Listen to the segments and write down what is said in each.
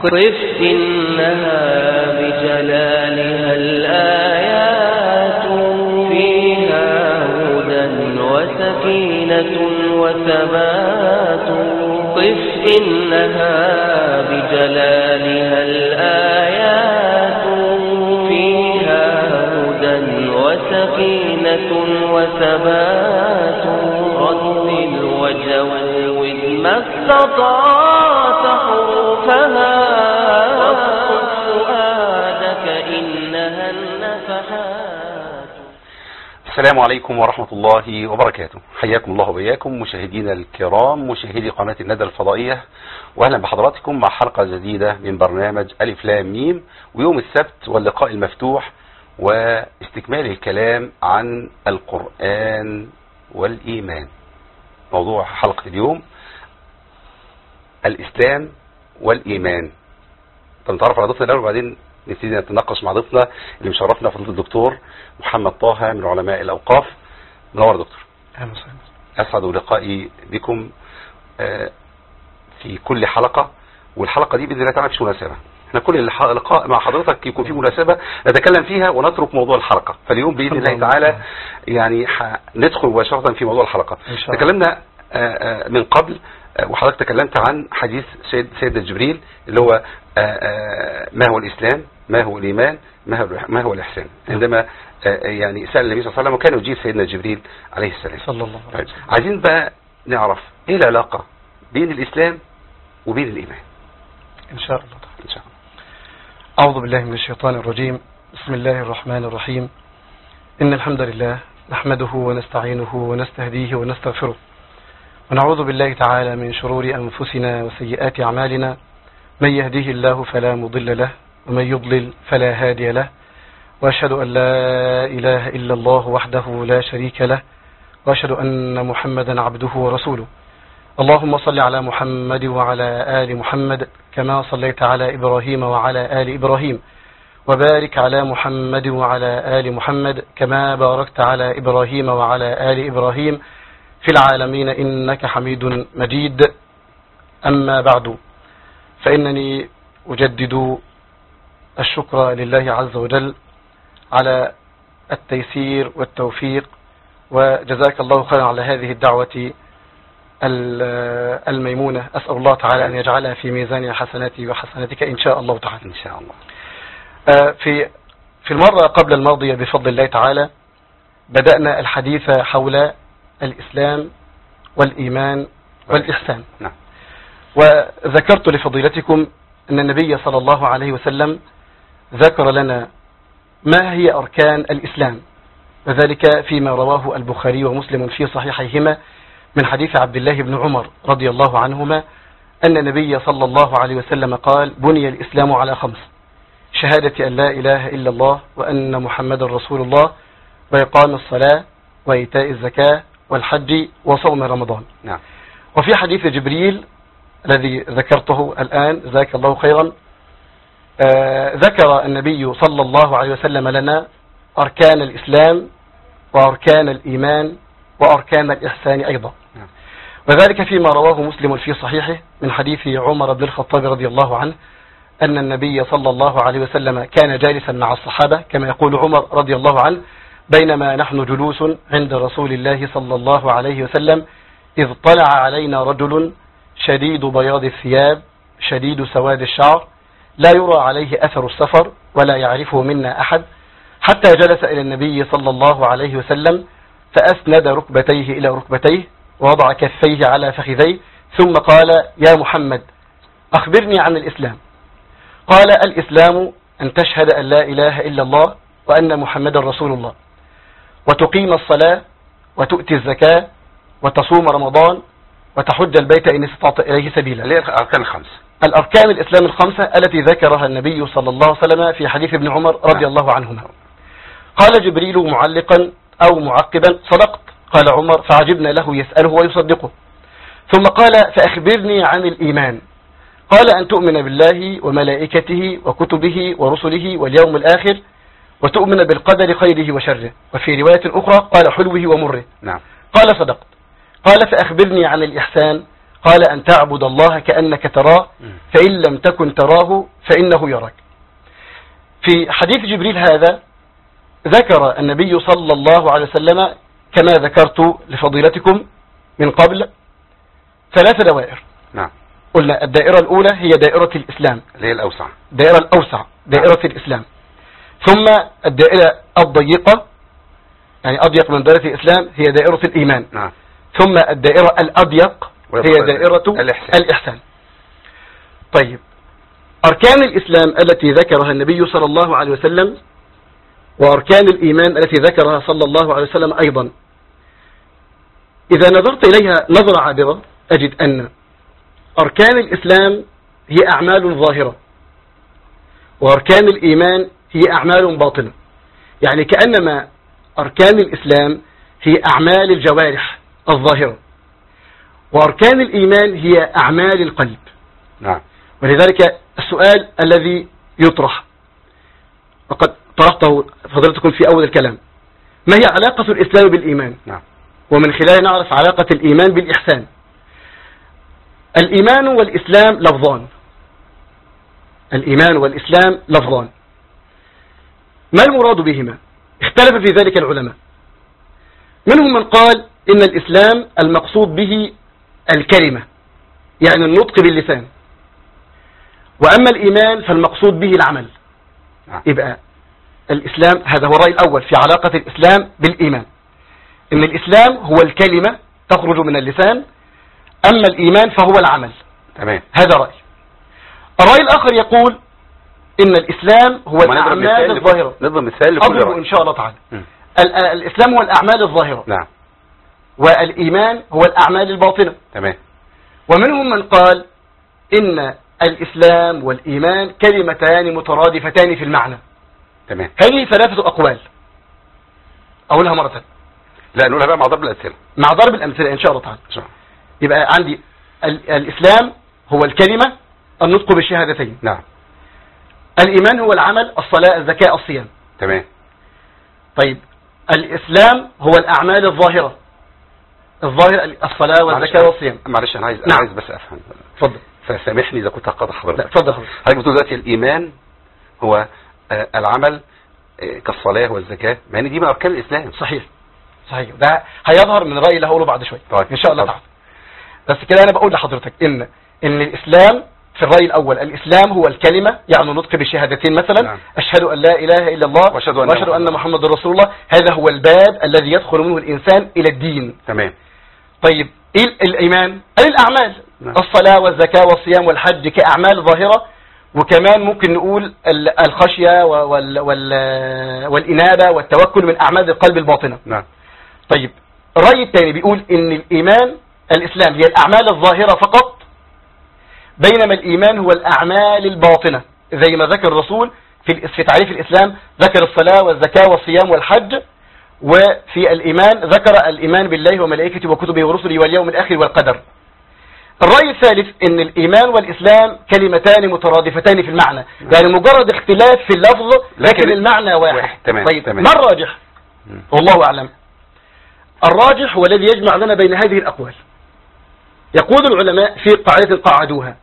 قف إنها بجلالها الآيات فيها هدى وسكينة وثبات قف إنها بجلالها الآيات فيها هدى وسكينة وثبات رتل وجود ما استطعت حروفها واصقل فؤادك إنها النفحات السلام عليكم ورحمة الله وبركاته حياكم الله وبياكم مشاهدينا الكرام مشاهدي قناة الندى الفضائية وأهلا بحضراتكم مع حلقة جديدة من برنامج ألف لام ميم ويوم السبت واللقاء المفتوح واستكمال الكلام عن القرآن والإيمان موضوع حلقة اليوم الإسلام والإيمان طب نتعرف على ضيفنا الأول وبعدين نبتدي نتناقش مع ضيفنا اللي مشرفنا فضيلة الدكتور محمد طه من علماء الأوقاف منور دكتور اهلا وسهلا أسعد لقائي بكم آه، في كل حلقة والحلقة دي بإذن الله تعالى مش مناسبة احنا كل الح- لقاء مع حضرتك يكون في مناسبة نتكلم فيها ونترك موضوع الحلقة فاليوم بإذن الله الله. تعالى يعني ح- ندخل مباشرة في موضوع الحلقة إن شاء الله. تكلمنا آه، آه، من قبل آه، وحضرتك تكلمت عن حديث سيد سيدنا جبريل اللي هو آه، آه، ما هو الإسلام ما هو الإيمان ما هو ما هو الإحسان عندما آه، يعني سأل النبي صلى الله عليه وسلم وكان يجيب سيدنا جبريل عليه السلام صلى الله عليه طيب وسلم عايزين بقى نعرف ايه العلاقة بين الاسلام وبين الايمان ان شاء الله تعالى ان شاء الله اعوذ بالله من الشيطان الرجيم بسم الله الرحمن الرحيم ان الحمد لله نحمده ونستعينه ونستهديه ونستغفره ونعوذ بالله تعالى من شرور انفسنا وسيئات اعمالنا من يهديه الله فلا مضل له ومن يضلل فلا هادي له واشهد ان لا اله الا الله وحده لا شريك له واشهد ان محمدا عبده ورسوله اللهم صل على محمد وعلى آل محمد كما صليت على إبراهيم وعلى آل إبراهيم وبارك على محمد وعلى آل محمد كما باركت على إبراهيم وعلى آل إبراهيم في العالمين إنك حميد مجيد أما بعد فإنني أجدد الشكر لله عز وجل على التيسير والتوفيق وجزاك الله خيرا على هذه الدعوة ال- الميمونة أسأل الله تعالى أن يجعلها في ميزان حسناتي وحسناتك إن شاء الله تعالى ان شاء الله آه، في في المرة قبل الماضية بفضل الله تعالى بدأنا الحديث حول الإسلام والإيمان والإحسان نعم وذكرت لفضيلتكم أن النبي صلى الله عليه وسلم ذكر لنا ما هي أركان الإسلام وذلك فيما رواه البخاري ومسلم في صحيحيهما من حديث عبد الله بن عمر رضي الله عنهما أن النبي صلى الله عليه وسلم قال بني الإسلام على خمس شهادة أن لا إله إلا الله وأن محمد رسول الله وإقام الصلاة وإيتاء الزكاة والحج وصوم رمضان نعم وفي حديث جبريل الذي ذكرته الآن جزاك الله خيرا آه، ذكر النبي صلى الله عليه وسلم لنا أركان الإسلام وأركان الإيمان وأركان الإحسان أيضا نعم. وذلك فيما رواه مسلم في صحيحه من حديث عمر بن الخطاب رضي الله عنه أن النبي صلى الله عليه وسلم كان جالسا مع الصحابة كما يقول عمر رضي الله عنه بينما نحن جلوس عند رسول الله صلى الله عليه وسلم إذ طلع علينا رجل شديد بياض الثياب شديد سواد الشعر لا يرى عليه أثر السفر ولا يعرفه منا أحد حتى جلس إلى النبي صلى الله عليه وسلم فأسند ركبتيه إلى ركبتيه ووضع كفيه على فخذيه ثم قال يا محمد أخبرني عن الإسلام قال الإسلام أن تشهد أن لا إله إلا الله وأن محمد رسول الله وتقيم الصلاة وتؤتي الزكاة وتصوم رمضان وتحج البيت إن استطعت إليه سبيلا اللي هي الاركان الخمسه الأركان الإسلام الخمسة التي ذكرها النبي صلى الله عليه وسلم في حديث ابن عمر رضي الله عنهما قال جبريل معلقا أو معقبا صدقت قال عمر فعجبنا له يسأله ويصدقه ثم قال فأخبرني عن الإيمان قال أن تؤمن بالله وملائكته وكتبه ورسله واليوم الآخر وتؤمن بالقدر خيره وشره وفي رواية أخرى قال حلوه ومره نعم قال صدقت قال فأخبرني عن الإحسان قال أن تعبد الله كأنك تراه مم. فإن لم تكن تراه فإنه يراك في حديث جبريل هذا ذكر النبي صلى الله عليه وسلم كما ذكرت لفضيلتكم من قبل ثلاث دوائر نعم قلنا الدائرة الأولى هي دائرة الإسلام اللي هي الأوسع الدائرة الأوسع دائرة الإسلام ثم الدائرة الضيقة يعني أضيق من دائرة الإسلام هي دائرة الإيمان نعم ثم الدائرة الأضيق هي ويبقى دائرة الإحسان. الإحسان طيب أركان الإسلام التي ذكرها النبي صلى الله عليه وسلم وأركان الإيمان التي ذكرها صلى الله عليه وسلم أيضا إذا نظرت إليها نظرة عابرة أجد أن أركان الإسلام هي أعمال ظاهرة وأركان الإيمان هي أعمال باطنة يعني كأنما أركان الإسلام هي أعمال الجوارح الظاهرة وأركان الإيمان هي أعمال القلب نعم ولذلك السؤال الذي يطرح وقد طرحته فضلتكم في أول الكلام ما هي علاقة الإسلام بالإيمان نعم ومن خلال نعرف علاقة الإيمان بالإحسان الإيمان والإسلام لفظان الإيمان والإسلام لفظان ما المراد بهما اختلف في ذلك العلماء منهم من قال إن الإسلام المقصود به الكلمة يعني النطق باللسان وأما الإيمان فالمقصود به العمل نعم يبقى الإسلام هذا هو الرأي الأول في علاقة الإسلام بالإيمان إن الإسلام هو الكلمة تخرج من اللسان أما الإيمان فهو العمل تمام هذا رأي الرأي الآخر يقول إن الإسلام هو ما نضرب الأعمال مثال لكل- الظاهرة نضرب مثال لكل أضرب رأي إن شاء الله تعالى مم. ال- ال- الإسلام هو الأعمال الظاهرة نعم والإيمان هو الأعمال الباطنة تمام ومنهم من قال إن الإسلام والإيمان كلمتان مترادفتان في المعنى تمام هذه ثلاثة أقوال أقولها مرة ثانية. لا نقولها بقى مع ضرب الأمثلة مع ضرب الأمثلة إن شاء الله تعالى إن شاء الله. يبقى عندي ال- الإسلام هو الكلمة النطق بالشهادتين نعم الإيمان هو العمل الصلاة الزكاة الصيام تمام طيب الإسلام هو الأعمال الظاهرة الظاهر الصلاة والزكاة معلش- والصيام معلش أنا عايز أنا نعم. عايز بس أفهم اتفضل فسامحني إذا كنت هقاطع لا حضرتك اتفضل حضرتك حضرتك بتقول دلوقتي الإيمان هو آه، العمل آه، كالصلاة والزكاة مع إن دي من أركان الإسلام صحيح صحيح ده هيظهر من الرأي اللي هقوله بعد شوية طيب. إن شاء الله اتفضل. تعالى بس كده أنا بقول لحضرتك إن إن الإسلام في الرأي الأول الإسلام هو الكلمة يعني النطق بالشهادتين مثلا نعم. أشهد أن لا إله إلا الله وأشهد أن وأشهد أن محمد- محمد رسول الله هذا هو الباب الذي يدخل منه الإنسان إلى الدين تمام طيب ايه ال- الايمان اي الاعمال نعم. الصلاة والزكاة والصيام والحج كاعمال ظاهرة وكمان ممكن نقول ال- الخشية و- وال وال والانابة والتوكل من اعمال القلب الباطنة نعم طيب الرأي الثاني بيقول ان الايمان الاسلام هي الاعمال الظاهرة فقط بينما الايمان هو الاعمال الباطنة زي ما ذكر الرسول في ال- في تعريف الاسلام ذكر الصلاة والزكاة والصيام والحج وفي الإيمان ذكر الإيمان بالله وملائكته وكتبه ورسله واليوم الآخر والقدر الرأي الثالث ان الإيمان والإسلام كلمتان مترادفتان في المعنى يعني مجرد اختلاف في اللفظ لكن لكن المعنى واحد, واحد. تمام، طيب تمام. ما الراجح مم. والله أعلم الراجح هو الذي يجمع لنا بين هذه الأقوال يقول العلماء في قاعدة قاعدوها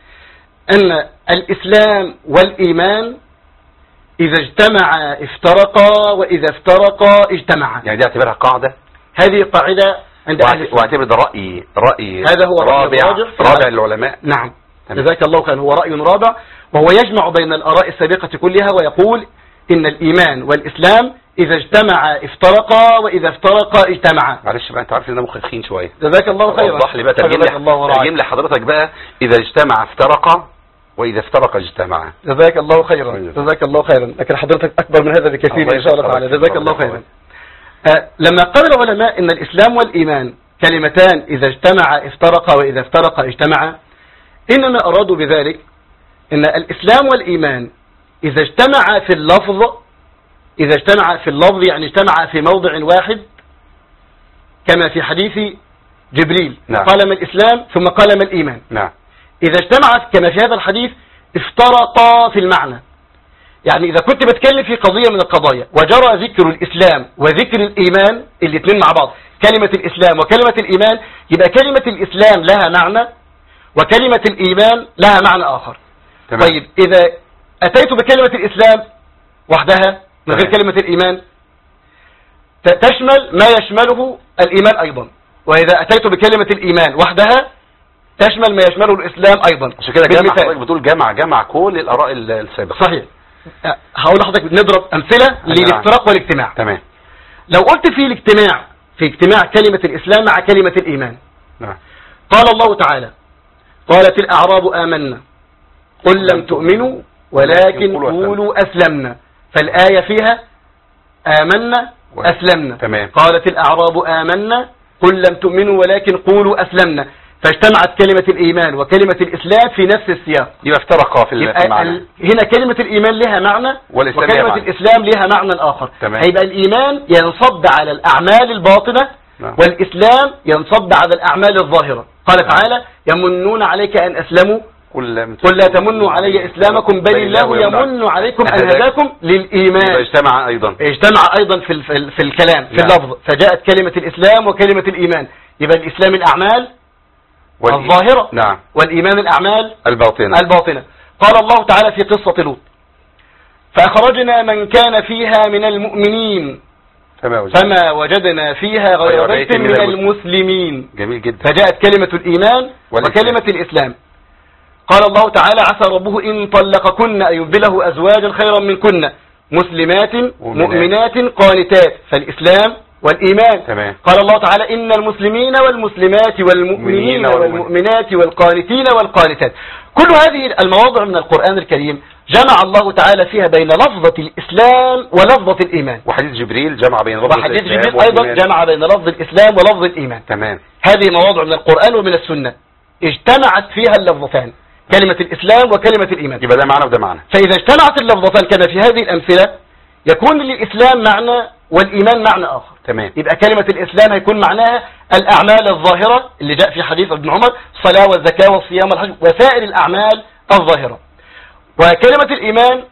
أن الإسلام والإيمان إذا اجتمعا افترقا وإذا افترقا اجتمعا يعني دي اعتبرها قاعدة هذه قاعدة عند أهل وأعت- السنة واعتبر ده رأي رأي هذا هو الرأي رابع الراجح في رابع هذا. للعلماء نعم تمام. جزاك الله خيرا هو رأي رابع وهو يجمع بين الآراء السابقة كلها ويقول إن الإيمان والإسلام إذا اجتمعا افترقا وإذا افترقا اجتمعا معلش بقى انت عارف ان انا مخي تخين شويه جزاك الله خيرا وضح لي بقى ترجم جزاك الله لي ورعاك. ترجم لي حضرتك بقى اذا اجتمع افترق واذا افترق اجتمع جزاك الله خيرا طيب. جزاك الله خيرا لكن حضرتك أكبر من هذا بكثير الله إن شاء الله يجزاك تعالى الله جزاك خير. الله الله خيرا آه، لما قال العلماء إن الإسلام والإيمان كلمتان إذا اجتمعا افترقا وإذا افترقا اجتمعا إنما أرادوا بذلك إن الإسلام والإيمان إذا اجتمعا في اللفظ إذا اجتمعا في اللفظ يعني اجتمعا في موضع واحد كما في حديث جبريل نعم. قال ما الإسلام ثم قال ما الإيمان نعم إذا اجتمعت كما في هذا الحديث افترقا في المعنى يعني إذا كنت بتكلم في قضية من القضايا وجرى ذكر الإسلام وذكر الإيمان الاثنين مع بعض كلمة الإسلام وكلمة الإيمان يبقى كلمة الإسلام لها معنى وكلمة الإيمان لها معنى آخر تمام طيب إذا أتيت بكلمة الإسلام وحدها من غير تمام. كلمة الإيمان ت- تشمل ما يشمله الإيمان أيضا وإذا أتيت بكلمة الإيمان وحدها تشمل ما يشمله الإسلام أيضا عشان كده جمع بالمثال. حضرتك بتقول جمع جمع كل الاراء ال- السابقه صحيح أه، هقول لحضرتك نضرب أمثلة للافتراق والاجتماع تمام لو قلت في الاجتماع في اجتماع كلمة الإسلام مع كلمة الإيمان نعم قال الله تعالى قالت الأعراب آمنا قل لم تؤمنوا ولكن قولوا أسلمنا فالآية فيها آمنا أسلمنا تمام. قالت الأعراب آمنا قل لم تؤمنوا ولكن قولوا أسلمنا فاجتمعت كلمة الإيمان وكلمة الإسلام في نفس السياق يبقى افترقا في ال- في يبقى المعنى ال- هنا كلمة الإيمان لها معنى والإسلام لها وكلمة معنى. الإسلام لها معنى آخر تمام. هيبقى الإيمان ينصب على الأعمال الباطنة نعم. والإسلام ينصب على الأعمال الظاهرة قال نعم. تعالى يمنون عليك أن أسلموا قل لم قل لا تمنوا علي إسلامكم بل الله يمن عليكم أن هداكم يبقى للإيمان اجتمع ايضا اجتمع أيضا في, ال- في, ال- في الكلام في نعم. اللفظ فجاءت كلمة الإسلام وكلمة الإيمان يبقى الإسلام الأعمال والإي- الظاهرة نعم والإيمان الأعمال الباطنة الباطنة قال الله تعالى في قصة لوط فأخرجنا من كان فيها من المؤمنين تمام فما وجدنا فيها غير غير بيت بيت من من المسلمين. المسلمين جميل جدا فجاءت كلمة الإيمان والإسلام. وكلمة الإسلام قال الله تعالى عسى ربه إن طلقكن أن يبدله أزواجا خيرا منكن مسلمات مؤمنات قانتات فالإسلام والإيمان تمام قال الله تعالى إن المسلمين والمسلمات والمؤمنين والمؤمنين. والمؤمنات والقانتين والقانتات كل هذه المواضع من القرآن الكريم جمع الله تعالى فيها بين لفظة الإسلام ولفظة الإيمان وحديث جبريل جمع بين لفظ وحديث الإسلام جبريل أيضا والإيمان. جمع بين لفظ الإسلام ولفظ الإيمان تمام هذه مواضع من القرآن ومن السنة اجتمعت فيها اللفظتان كلمة الإسلام وكلمة الإيمان يبقى ده معنى وده معنى فإذا اجتمعت اللفظتان كما في هذه الأمثلة يكون للإسلام معنى والإيمان معنى آخر تمام يبقى كلمة الإسلام هيكون معناها الأعمال الظاهرة اللي جاء في حديث ابن عمر الصلاة والزكاة والصيام والحج وسائر الأعمال الظاهرة وكلمة الإيمان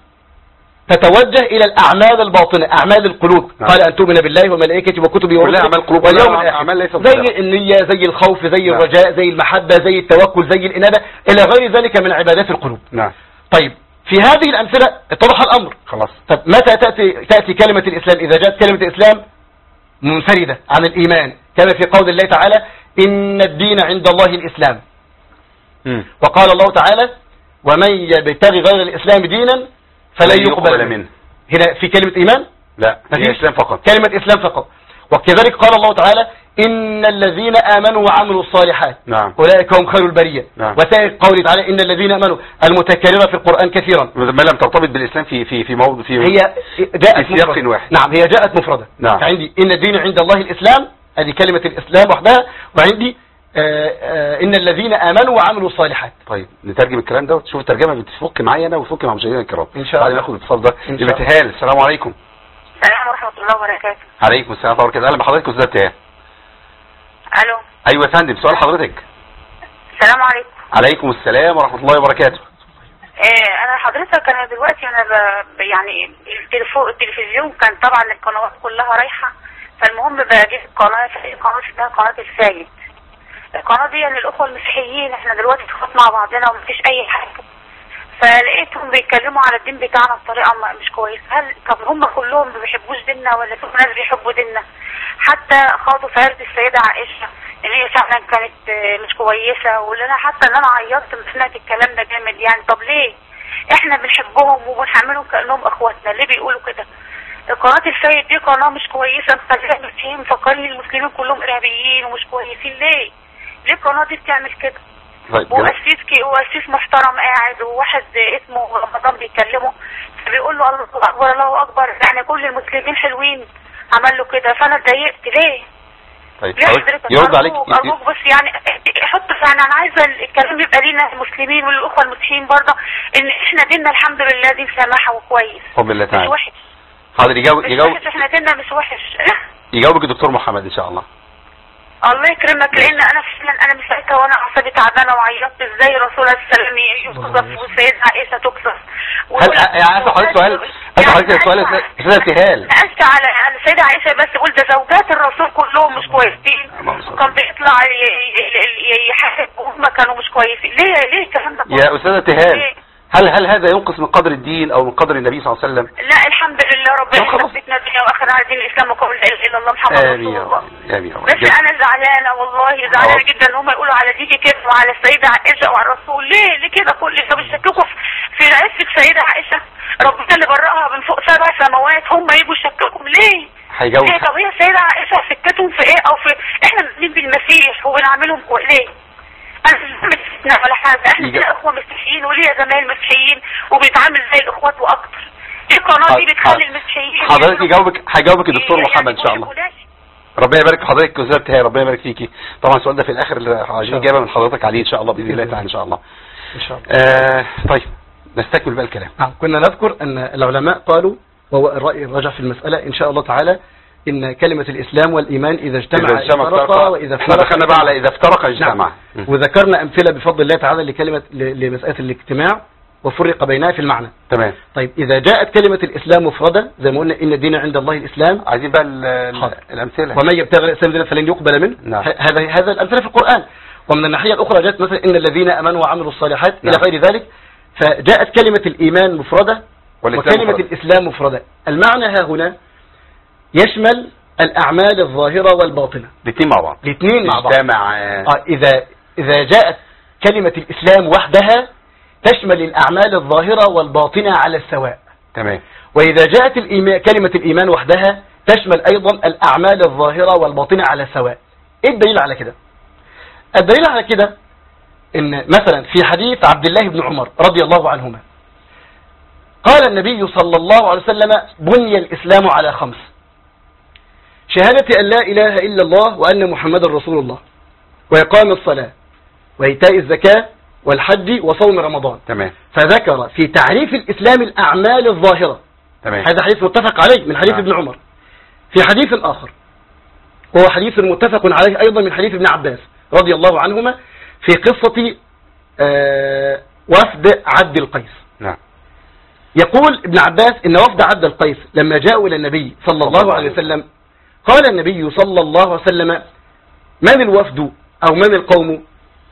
تتوجه إلى الأعمال الباطنة أعمال القلوب نعم. قال أن تؤمن بالله وملائكته وكتبه كلها ورسله أعمال قلوب واليوم كلها الآخر أعمال ليست زي ظاهرة. النية زي الخوف زي نعم. الرجاء زي المحبة زي التوكل زي الإنابة إلى غير ذلك من عبادات القلوب نعم طيب في هذه الأمثلة اتضح الأمر خلاص طب متى تأتي, تأتي كلمة الإسلام إذا جاءت كلمة الإسلام منفردة عن الإيمان كما في قول الله تعالى إن الدين عند الله الإسلام مم. وقال الله تعالى ومن يبتغي غير الإسلام دينا فلن يقبل منه هنا في كلمة إيمان لا هي مفيش. إسلام فقط كلمة إسلام فقط وكذلك قال الله تعالى إن الذين آمنوا وعملوا الصالحات نعم أولئك هم خير البرية نعم. وسائر قوله تعالى إن الذين آمنوا المتكررة في القرآن كثيرا ما لم ترتبط بالإسلام في في في موضوع في هي جاءت في سياق مفردة. واحد. نعم هي جاءت مفردة نعم. فعندي إن الدين عند الله الإسلام هذه كلمة الإسلام وحدها وعندي آه، آه، إن الذين آمنوا وعملوا الصالحات طيب نترجم الكلام ده وتشوف الترجمه بتفك معايا انا وتفك مع مشاهدينا الكرام إن شاء تعالى الله. ناخد الاتصال ده إن شاء يبقى تهال السلام عليكم السلام ورحمة الله وبركاته عليكم السلام ورحمه الله وبركاته اهلا بحضرتك استاذ تهال ألو ايوه يا فندم سؤال حضرتك السلام عليكم عليكم السلام ورحمه الله وبركاته إيه أنا حضرتك أنا دلوقتي أنا ب... يعني التلفو... التلفزيون كان طبعا القنوات كلها رايحة فالمهم بجيب قناة في قناة اسمها قناة السيد القناة دي للأخوة المسيحيين احنا دلوقتي اخوات مع بعضنا ومفيش أي حاجة فلقيتهم بيتكلموا على الدين بتاعنا بطريقة ما- مش كويسة هل طب هم كلهم ما بيحبوش ديننا ولا في ناس بيحبوا ديننا حتى خاضوا في عرض السيدة عائشة ان هي فعلا كانت آه، مش كويسة واللي انا حتى ان انا عيطت لما سمعت الكلام ده جامد يعني طب ليه احنا بنحبهم وبنحملهم كأنهم اخواتنا ليه بيقولوا كده قناة السيد دي قناة مش كويسة مخليها المسيحيين مفكرين المسلمين كلهم ارهابيين ومش كويسين ليه؟ ليه القناة دي بتعمل كده؟ طيب جميل. وقسيس كي وقسيس محترم قاعد وواحد اسمه رمضان بيكلمه فبيقول له الله اكبر الله اكبر يعني كل المسلمين حلوين عمل له كده فانا اتضايقت ليه؟ طيب ليه حضرتك حضرتك يرد عليك أرجوك أرجوك بس يعني حط يعني أنا عايزة الكلام يبقى لينا المسلمين والأخوة المسيحيين برضه إن إحنا ديننا الحمد لله دين سماحة وكويس بفضل الله مش تعالى وحش حاضر يجاوب مش يجاوب وحش إحنا ديننا مش وحش يجاوبك الدكتور محمد ان شاء الله الله يكرمك لأن أنا فعلا أنا من ساعتها وأنا أعصابي تعبانة وعيطت إزاي الرسول عليه السلام يقصف والسيدة عائشة تقصف هل يعني عايز حضرتك سؤال حضرتك السؤال يا أسمع- أستاذ- أستاذة تهال سألت على على السيدة عائشة بس قلت ده زوجات الرسول كلهم مش كويسين اللهم صل. كان بيطلع ي- ي- ي- يحاسب وهم كانوا مش كويسين ليه ليه الكلام ده كله؟ يا أستاذة تهال ليه؟ هل هل هذا ينقص من قدر الدين أو من قدر النبي صلى الله عليه وسلم لا الحمد لله طب ربنا خلاص. ثبتنا الدنيا واخرها على دين الاسلام وقول لا اله الا الله محمد رسول آمين يا الله رب آمين يا رب بس انا زعلانه والله زعلانه جدا ان هم يقولوا على ديكي كده وعلى السيده عائشه وعلى الرسول ليه ليه كده كل ده بيشككوا في- في عزه السيده عائشه ربنا اللي برأها من فوق سبع سماوات هم يجوا يشككوا ليه هيجاوب ليه طب هي السيده عائشه سكتهم في ايه او في احنا مؤمنين بالمسيح وبنعملهم كو- ليه انا مش فتنة ولا حاجه احنا يجا- كده اخوه مسيحيين وليا زمايل مسيحيين وبنتعامل زي الاخوات واكتر القناه دي بتخلي المسيحيين حضرتك يجاوبك هيجاوبك يعني الدكتور محمد إن شاء الله يقولوش. ربنا يبارك في حضرتك يا أستاذة تهال ربنا يبارك فيكي طبعا السؤال ده في الآخر اللي عايزين إجابة من حضرتك عليه إن شاء الله بإذن الله تعالى إن شاء الله إن شاء الله آه طيب نستكمل بقى الكلام نعم كنا نذكر أن العلماء قالوا وهو الرأي الراجع في المسألة إن شاء الله تعالى إن كلمة الإسلام والإيمان إذا اجتمع إذا اجتمع افترقا افترقا وإذا احنا دخلنا بقى على إذا افترق اجتمع نعم. وذكرنا أمثلة بفضل الله تعالى لكلمة ل- لمسألة الاجتماع وفرق بينها في المعنى تمام طيب إذا جاءت كلمة الإسلام مفردة زي ما قلنا إن الدين عند الله الإسلام عايزين بقى ال- ال- حاضر. الأمثلة ومن يبتغي الإسلام دينا فلن يقبل منه نعم. ه- هذا هذا الأمثلة في القرآن ومن الناحية الأخرى جاءت مثلا إن الذين أمنوا وعملوا الصالحات إلى نعم. غير ذلك فجاءت كلمة الإيمان مفردة والإسلام وكلمة مفرد. الإسلام مفردة المعنى ها هنا يشمل الأعمال الظاهرة والباطنة الاثنين مع بعض الاثنين مع بعض اجتمع آه، آه إذا إذا جاءت كلمة الإسلام وحدها تشمل الأعمال الظاهرة والباطنة على السواء تمام وإذا جاءت الإيمان كلمة الإيمان وحدها تشمل أيضا الأعمال الظاهرة والباطنة على السواء إيه الدليل على كده الدليل على كده إن مثلا في حديث عبد الله بن عمر رضي الله عنهما قال النبي صلى الله عليه وسلم بني الإسلام على خمس شهادة أن لا إله إلا الله وأن محمد رسول الله وإقام الصلاة وإيتاء الزكاة والحج وصوم رمضان تمام فذكر في تعريف الإسلام الأعمال الظاهرة تمام هذا حديث متفق عليه من حديث نعم. ابن عمر في حديث آخر وهو حديث متفق عليه أيضا من حديث ابن عباس رضي الله عنهما في قصة آه، وفد عبد القيس نعم يقول ابن عباس إن وفد عبد القيس لما جاءوا إلى النبي صلى الله عليه وسلم قال النبي صلى الله عليه وسلم من الوفد أو من القوم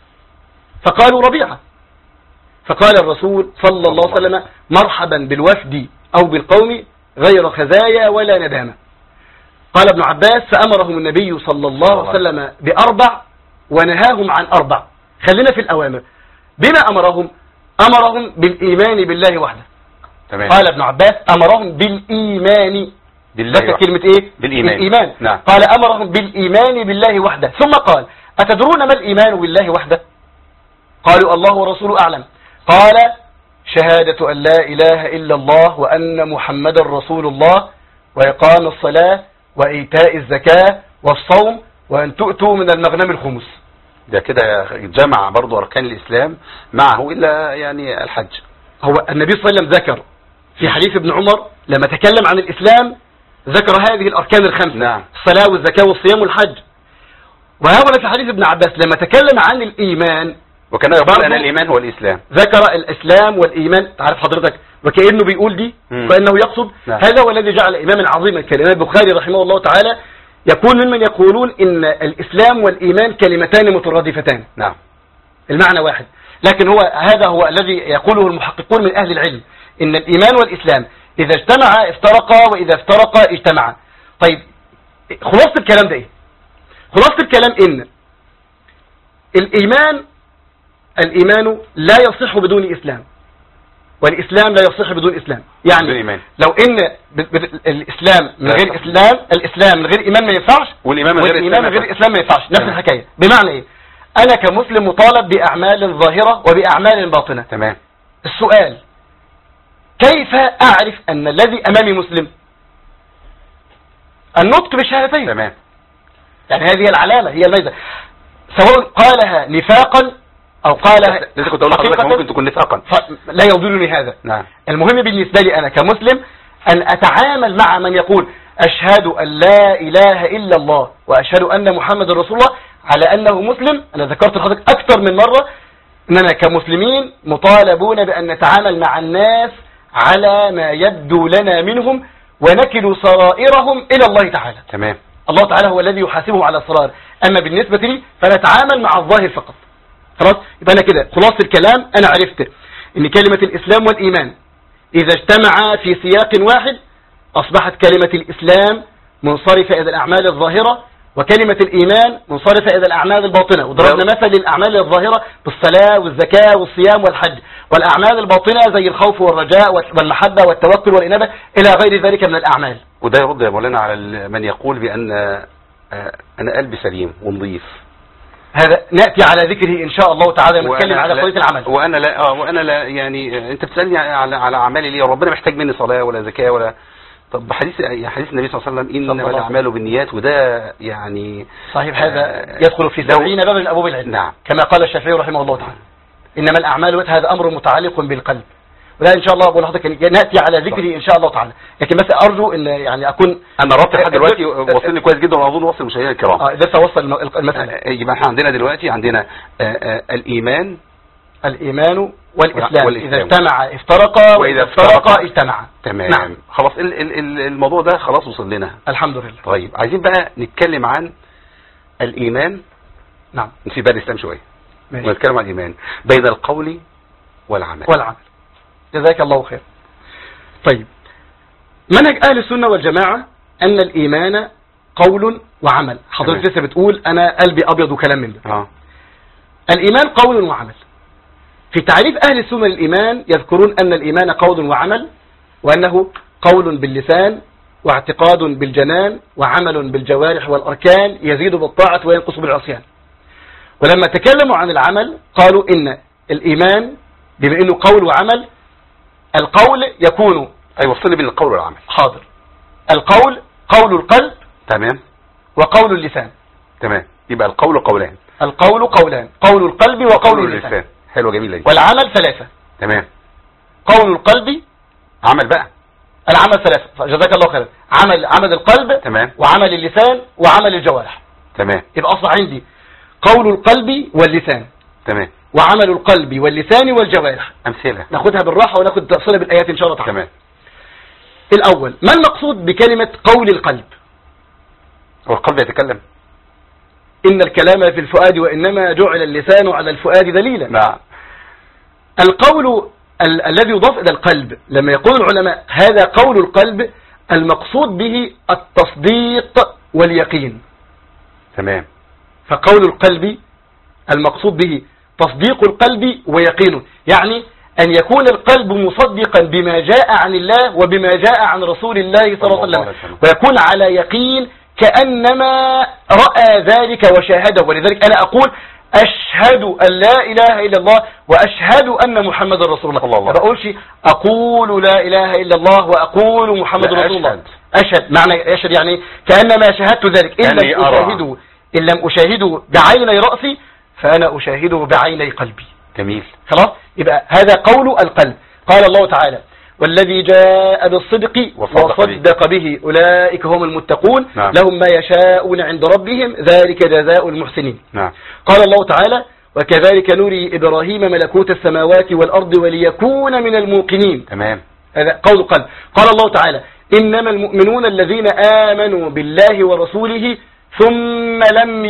فقالوا ربيعة فقال الرسول صلى الله عليه وسلم مرحبا بالوفد أو بالقوم غير خزايا ولا ندامة قال ابن عباس فأمرهم النبي صلى الله عليه وسلم بأربع ونهاهم عن أربع خلينا في الأوامر بما أمرهم أمرهم بالإيمان بالله وحده تمام قال ابن عباس أمرهم بالإيمان بالله ذكر وحده. كلمة إيه بالإيمان. بالإيمان نعم. قال أمرهم بالإيمان بالله وحده ثم قال أتدرون ما الإيمان بالله وحده قالوا الله ورسوله أعلم قال شهادة أن لا إله إلا الله وأن محمد رسول الله وإقام الصلاة وإيتاء الزكاة والصوم وأن تؤتوا من المغنم الخمس ده كده جمع برضو أركان الإسلام معه إلا يعني الحج هو النبي صلى الله عليه وسلم ذكر في حديث ابن عمر لما تكلم عن الإسلام ذكر هذه الأركان الخمسة نعم. الصلاة والزكاة والصيام والحج وهنا في حديث ابن عباس لما تكلم عن الإيمان وكان يقول برضو- أن الإيمان هو الإسلام ذكر الإسلام والإيمان تعرف حضرتك وكأنه بيقول دي مم. فإنه يقصد نعم. هذا هو الذي جعل إماما عظيما كالإمام البخاري رحمه الله تعالى يكون ممن يقولون إن الإسلام والإيمان كلمتان مترادفتان نعم المعنى واحد لكن هو هذا هو الذي يقوله المحققون من أهل العلم إن الإيمان والإسلام إذا اجتمعا افترقا وإذا افترقا اجتمعا طيب خلاصة الكلام ده إيه خلاصة الكلام إن الإيمان الإيمان لا يصح بدون إسلام والإسلام لا يصح بدون إسلام يعني بدون إيمان. لو إن ب- ب- الإسلام من لا غير يصح. إسلام الإسلام من غير إيمان ما ينفعش والإيمان من غير والإيمان من إسلام غير إسلام ما ينفعش نفس تمام. الحكاية بمعنى إيه أنا كمسلم مطالب بأعمال ظاهرة وبأعمال باطنة تمام السؤال كيف أعرف أن الذي أمامي مسلم النطق بالشهادتين تمام يعني هذه العلامة هي الميزة سواء قالها نفاقا أو قالها لسه كنت أقول لحضرتك حقيقة، ممكن تكون نفاقا ف- لا يضرني هذا نعم المهم بالنسبة لي أنا كمسلم أن أتعامل مع من يقول أشهد أن لا إله إلا الله وأشهد أن محمد رسول الله على أنه مسلم أنا ذكرت لحضرتك أكثر من مرة أننا كمسلمين مطالبون بأن نتعامل مع الناس على ما يبدو لنا منهم ونكل سرائرهم إلى الله تعالى تمام الله تعالى هو الذي يحاسبه على السرائر أما بالنسبة لي فنتعامل مع الظاهر فقط خلاص يبقى أنا كده خلاص الكلام أنا عرفت إن كلمة الإسلام والإيمان إذا اجتمعا في سياق واحد أصبحت كلمة الإسلام منصرفة إلى الأعمال الظاهرة وكلمة الإيمان منصرفة إلى الأعمال الباطنة وضربنا مثل للأعمال الظاهرة بالصلاة والزكاة والصيام والحج والأعمال الباطنة زي الخوف والرجاء والمحبة والتوكل والإنابة إلى غير ذلك من الأعمال وده يرد يا مولانا على ال- من يقول بأن آه، أنا قلبي سليم ونظيف هذا نأتي على ذكره إن شاء الله تعالى لما نتكلم وأنا على لا- قضية العمل وأنا لا آه، وأنا لا يعني آه، أنت بتسألني على على أعمالي ليه ربنا محتاج مني صلاة ولا زكاة ولا طب حديث حديث النبي صلى الله عليه وسلم صلى إنما الله عليه الأعمال بالنيات وده يعني صحيح هذا آه، يدخل في لو- سبعين بابا من أبواب العلم نعم. كما قال الشافعي رحمه الله تعالى إنما الأعمال هذا أمر متعلق بالقلب وده إن شاء الله أقول لحضرتك نأتي على ذكره إن شاء الله تعالى لكن بس أرجو إن يعني أكون أنا ربط لحد دلوقتي وصلني كويس جدا وأظن وصل المشاهدين الكرام آه، لسه وصل الم- المسألة آه، يبقى احنا عندنا دلوقتي عندنا آه، آه، الإيمان الإيمان والإسلام والإسلام. إذا اجتمع افترقا وإذا افترقا اجتمعا تمام نعم خلاص ال- ال- ال- الموضوع ده خلاص وصل لنا الحمد لله طيب عايزين بقى نتكلم عن الإيمان نعم نسيب بقى الإسلام شوية ماشي ونتكلم عن الإيمان بين القول والعمل والعمل جزاك الله خير طيب منهج أهل السنة والجماعة أن الإيمان قول وعمل حضرتك تمام. لسه بتقول أنا قلبي أبيض وكلام من ده اه الإيمان قول وعمل في تعريف أهل السنة للإيمان يذكرون أن الإيمان قول وعمل وأنه قول باللسان واعتقاد بالجنان وعمل بالجوارح والأركان يزيد بالطاعة وينقص بالعصيان ولما تكلموا عن العمل قالوا إن الإيمان بما أنه قول وعمل القول يكون أي وصلني بين القول والعمل حاضر القول قول القلب تمام وقول اللسان تمام يبقى القول قولان القول قولان قول القلب وقول اللسان حلوة جميلة دي والعمل ثلاثة تمام قول القلب عمل بقى العمل ثلاثة جزاك الله خيرا عمل عمل القلب تمام وعمل اللسان وعمل الجوارح تمام يبقى أصبح عندي قول القلب واللسان تمام وعمل القلب واللسان والجوارح أمثلة ناخدها بالراحة وناخد تفصيلها بالآيات إن شاء الله تعالى تمام الأول ما المقصود بكلمة قول القلب هو القلب يتكلم إن الكلام في الفؤاد وإنما جعل اللسان على الفؤاد دليلا نعم القول ال الذي يضاف إلى القلب لما يقول العلماء هذا قول القلب المقصود به التصديق واليقين تمام فقول القلب المقصود به تصديق القلب ويقينه يعني أن يكون القلب مصدقا بما جاء عن الله وبما جاء عن رسول الله صلى الله عليه وسلم ويكون على يقين كأنما رأى ذلك وشاهده ولذلك أنا أقول أشهد أن لا إله إلا الله وأشهد أن محمد رسول الله الله الله. ما بقولش أقول لا إله إلا الله وأقول محمد لا، رسول الله أشهد. أشهد معنى أشهد يعني كأنما شاهدت ذلك إن يعني لم أرى. أشاهده إن لم أشاهده بعيني رأسي فأنا أشاهده بعيني قلبي جميل خلاص يبقى هذا قول القلب قال الله تعالى والذي جاء بالصدق وصدق وصدق به أولئك هم المتقون نعم. لهم ما يشاءون عند ربهم ذلك جزاء المحسنين نعم قال الله تعالى وكذلك نري إبراهيم ملكوت السماوات والأرض وليكون من الموقنين تمام هذا قول القلب قال الله تعالى إنما المؤمنون الذين آمنوا بالله ورسوله ثم لم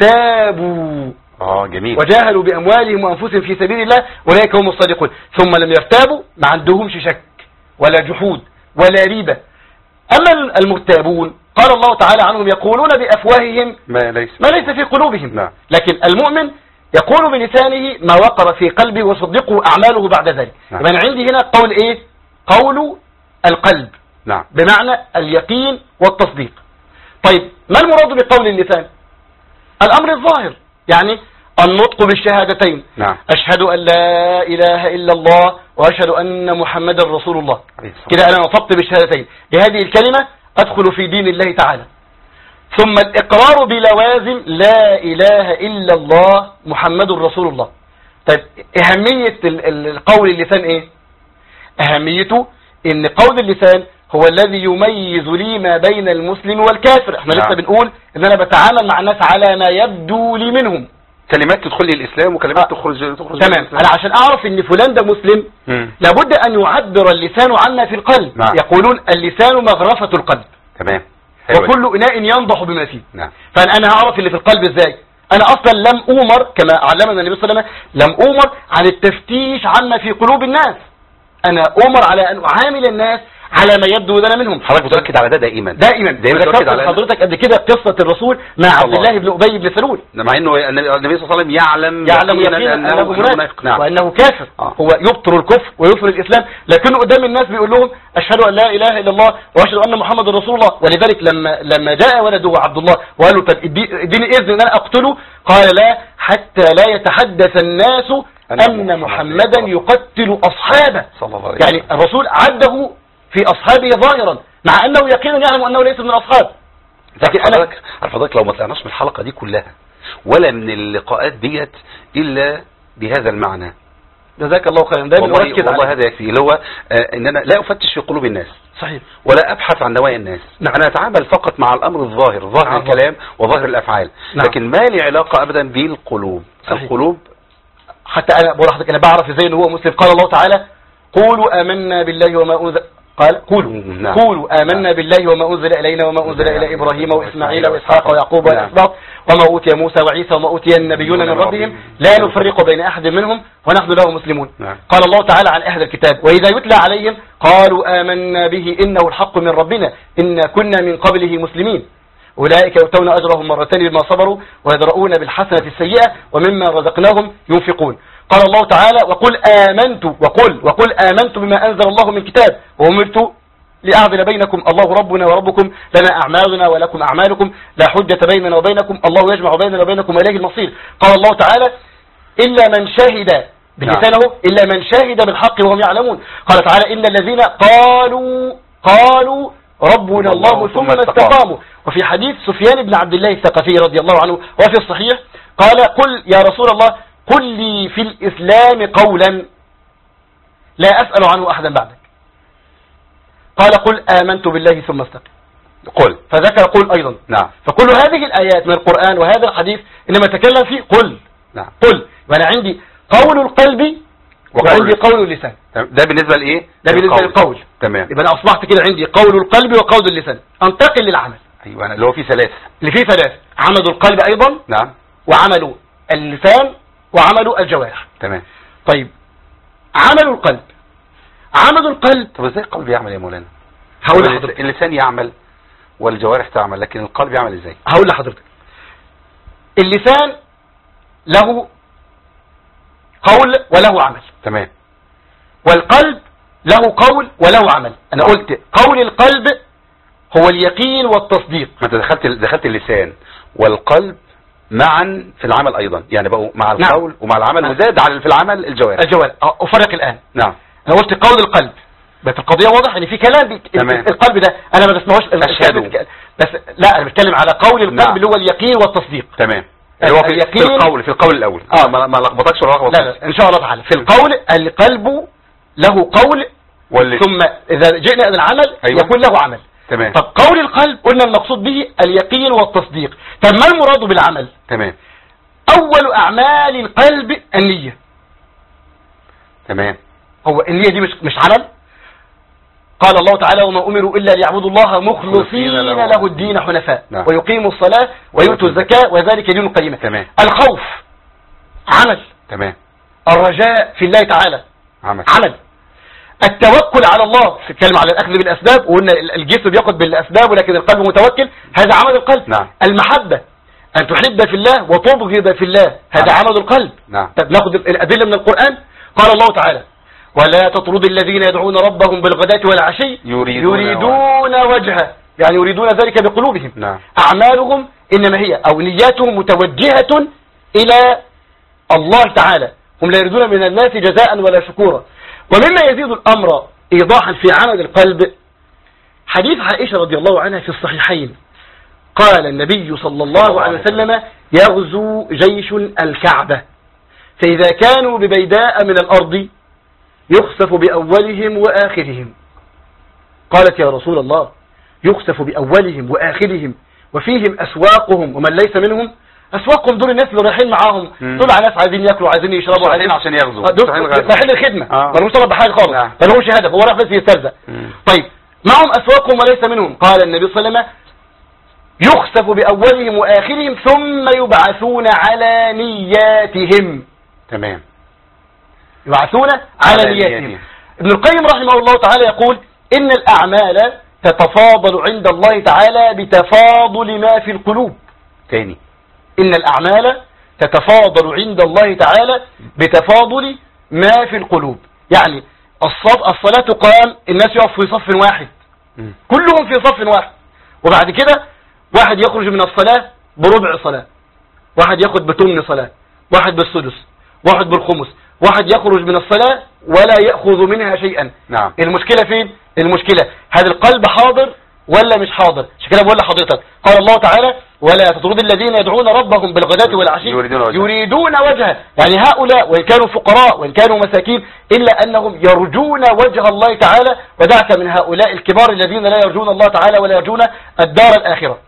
يرتابوا اه جميل وجاهدوا بأموالهم وأنفسهم في سبيل الله أولئك هم الصادقون ثم لم يرتابوا ما عندهمش شك ولا جحود ولا ريبة أما المرتابون قال الله تعالى عنهم يقولون بأفواههم ما ليس ما ليس في قلوبهم نعم. لكن المؤمن يقول بلسانه ما وقر في قلبه وصدقه أعماله بعد ذلك نعم. يبقى أنا عندي هنا قول إيه قول القلب نعم بمعنى اليقين والتصديق طيب ما المراد بقول اللسان الأمر الظاهر يعني النطق بالشهادتين نعم أشهد أن لا إله إلا الله وأشهد أن محمدا رسول الله عليه الصلاة كده أنا نطقت بالشهادتين بهذه الكلمة أدخل في دين الله تعالى ثم الإقرار بلوازم لا إله إلا الله محمد رسول الله طيب أهمية ال- ال- القول اللسان إيه أهميته إن قول اللسان هو الذي يميز لي ما بين المسلم والكافر احنا لسه نعم. بنقول ان انا بتعامل مع الناس على ما يبدو لي منهم كلمات تدخل لي الاسلام وكلمات آه. تخرج تخرج تمام من الإسلام. انا عشان اعرف ان فلان ده مسلم مم. لابد ان يعبر اللسان عما في القلب نعم. يقولون اللسان مغرفة القلب تمام حلو. وكل اناء ينضح بما فيه نعم فانا هعرف اللي في القلب ازاي انا اصلا لم اومر كما علمنا النبي صلى الله عليه وسلم لم اومر عن التفتيش عما في قلوب الناس انا اومر على ان اعامل الناس على ما يبدو لنا منهم حضرتك متاكد على ده دائما دائما دائما متاكد ذكرت على ده حضرتك قبل كده قصة الرسول مع عبد الله. الله بن ابي بن سلول مع انه النبي النبي صلى الله عليه وسلم يعلم يعلم يقينا يقينا انه منافق نعم وانه كافر آه. هو يبطل الكفر ويظهر الاسلام لكنه قدام الناس بيقول لهم اشهد ان لا اله الا الله واشهد ان محمد رسول الله ولذلك لما لما جاء ولده عبد الله وقال له طب ادي- اديني اذن ان انا اقتله قال لا حتى لا يتحدث الناس ان محمدا يقتل اصحابه صلى الله عليه يعني وسلم. الرسول عده في اصحابه ظاهرا مع انه يقينا يعلم انه ليس من الاصحاب لكن لكن انا حضرتك عارف حضرتك لو ما طلعناش من الحلقه دي كلها ولا من اللقاءات ديت الا بهذا المعنى جزاك الله خيرا دايما والله, أؤكد والله عليه. هذا يكفي اللي هو آه ان انا لا افتش في قلوب الناس صحيح ولا ابحث عن نوايا الناس نعم. انا اتعامل فقط مع الامر الظاهر ظاهر مع الكلام وظاهر الافعال نعم. لكن ما لي علاقه ابدا بالقلوب صحيح. القلوب حتى انا بقول لحضرتك انا بعرف ازاي ان هو مسلم قال الله تعالى قولوا آمنا بالله وما أنزل قال قولوا نعم. قولوا آمنا بالله وما أنزل إلينا وما أنزل إلى إبراهيم وإسماعيل وإسحاق ويعقوب نعم. والأسباط وما أوتي موسى وعيسى وما أوتي النبيون من ربهم لا نفرق بين أحد منهم ونحن له مسلمون نعم. قال الله تعالى عن أهل الكتاب وإذا يتلى عليهم قالوا آمنا به إنه الحق من ربنا إنا كنا من قبله مسلمين أولئك يؤتون أجرهم مرتين بما صبروا ويدرؤون بالحسنة السيئة ومما رزقناهم ينفقون قال الله تعالى وقل آمنت وقل وقل آمنت بما أنزل الله من كتاب وأمرت لأعدل بينكم الله ربنا وربكم لنا أعمالنا ولكم أعمالكم لا حجة بيننا وبينكم الله يجمع بيننا وبينكم وإليه المصير قال الله تعالى إلا من شهد بلسانه إلا من شهد بالحق وهم يعلمون قال تعالى إن الذين قالوا قالوا ربنا الله ثم استقاموا وفي حديث سفيان بن عبد الله الثقفي رضي الله عنه وفي الصحيح قال قل يا رسول الله قل لي في الإسلام قولا لا أسأل عنه أحدا بعدك قال قل آمنت بالله ثم استقم قل فذكر قل أيضا نعم فكل هذه الآيات من القرآن وهذا الحديث إنما تكلم فيه قل نعم قل وأنا عندي قول القلب وعندي قول اللسان تمام. ده بالنسبه لايه ده بالنسبة للقول تمام يبقى أنا أصبحت كده عندي قول القلب وقول اللسان أنتقل للعمل ايوه أنا اللي هو فيه ثلاث اللي فيه ثلاث عمل القلب أيضا نعم وعمل اللسان وعمل الجوارح تمام طيب عمل القلب عمل القلب طب ازاي القلب يعمل يا مولانا هقول هو لحضرتك اللسان يعمل والجوارح تعمل لكن القلب يعمل ازاي هقول لحضرتك اللسان له قول وله عمل تمام والقلب له قول وله عمل انا قلت قول القلب هو اليقين والتصديق ما انت دخلت دخلت اللسان والقلب معا في العمل ايضا يعني بقوا مع نعم. القول ومع العمل نعم. وزاد على في العمل الجوارح الجوال افرق الان نعم انا قلت قول القلب بقت القضيه واضح ان في كلام بي... تمام. القلب ده انا ما بسمعوش أشهد. الكلام- بس لا انا بتكلم على قول القلب نعم. اللي هو اليقين والتصديق تمام اللي هو في, في اليقين- القول في القول الاول آه. ما ما لخبطكش ولا لخبط لا لا ان شاء الله تعالى في القول القلب له قول واللي ثم اذا جئنا الى العمل أيوة. يكون له عمل تمام طب قول القلب قلنا المقصود به اليقين والتصديق طب ما المراد بالعمل تمام اول اعمال القلب النية تمام هو النية دي مش مش عمل قال الله تعالى وما امروا الا ليعبدوا الله مخلصين مخلصين له له الدين حنفاء نعم. ويقيموا الصلاة ويؤتوا الزكاة وذلك دين القيمة تمام الخوف عمل تمام الرجاء في الله تعالى عمل عمل التوكل على الله تتكلم على الاخذ بالاسباب وقلنا الجسم بياخذ بالاسباب ولكن القلب متوكل هذا عمل القلب نعم. المحبة ان تحب في الله وتبغض في الله هذا نعم. عمل القلب نعم طب ناخذ الادله من القران قال الله تعالى ولا تطرد الذين يدعون ربهم بالغداة والعشي يريدون يريدون وجهه يعني يريدون ذلك بقلوبهم نعم أعمالهم إنما هي أو نياتهم متوجهة إلى الله تعالى هم لا يريدون من الناس جزاء ولا شكورا ومما يزيد الأمر إيضاحا في عمل القلب حديث عائشة رضي الله عنها في الصحيحين قال النبي صلى الله عليه وسلم يغزو جيش الكعبة فإذا كانوا ببيداء من الأرض يخسف بأولهم وآخرهم قالت يا رسول الله يخسف بأولهم وآخرهم وفيهم أسواقهم ومن ليس منهم اسواقهم دول الناس اللي رايحين معاهم مم. دول على ناس عايزين ياكلوا عايزين يشربوا رايحين عايزين عشان يغزوا آه، دول رايحين غزو. رايحين الخدمه آه. ما لهمش طلب بحاجه خالص نعم. ما لهوش هدف هو رايح بس يسترزق مم. طيب معهم اسواقهم وليس منهم قال النبي صلى الله عليه وسلم يخسف باولهم واخرهم ثم يبعثون على نياتهم تمام يبعثون على على نياتهم نياتهم. ابن القيم رحمه الله تعالى يقول إن الأعمال تتفاضل عند الله تعالى بتفاضل ما في القلوب تاني إن الأعمال تتفاضل عند الله تعالى بتفاضل ما في القلوب يعني الصف الصلاة تقام الناس يقف في صف واحد مم. كلهم في صف واحد وبعد كده واحد يخرج من الصلاة بربع صلاة واحد ياخد بتمن صلاة واحد بالسدس واحد بالخمس واحد يخرج من الصلاة ولا يأخذ منها شيئا نعم المشكلة فين المشكلة هذا القلب حاضر ولا مش حاضر مش كده بقول لحضرتك قال الله تعالى ولا تطرد الذين يدعون ربهم بالغداة والعشي يريدون وجهه. يريدون وجهه يعني هؤلاء وإن كانوا فقراء وإن كانوا مساكين إلا أنهم يرجون وجه الله تعالى ودعك من هؤلاء الكبار الذين لا يرجون الله تعالى ولا يرجون الدار الآخرة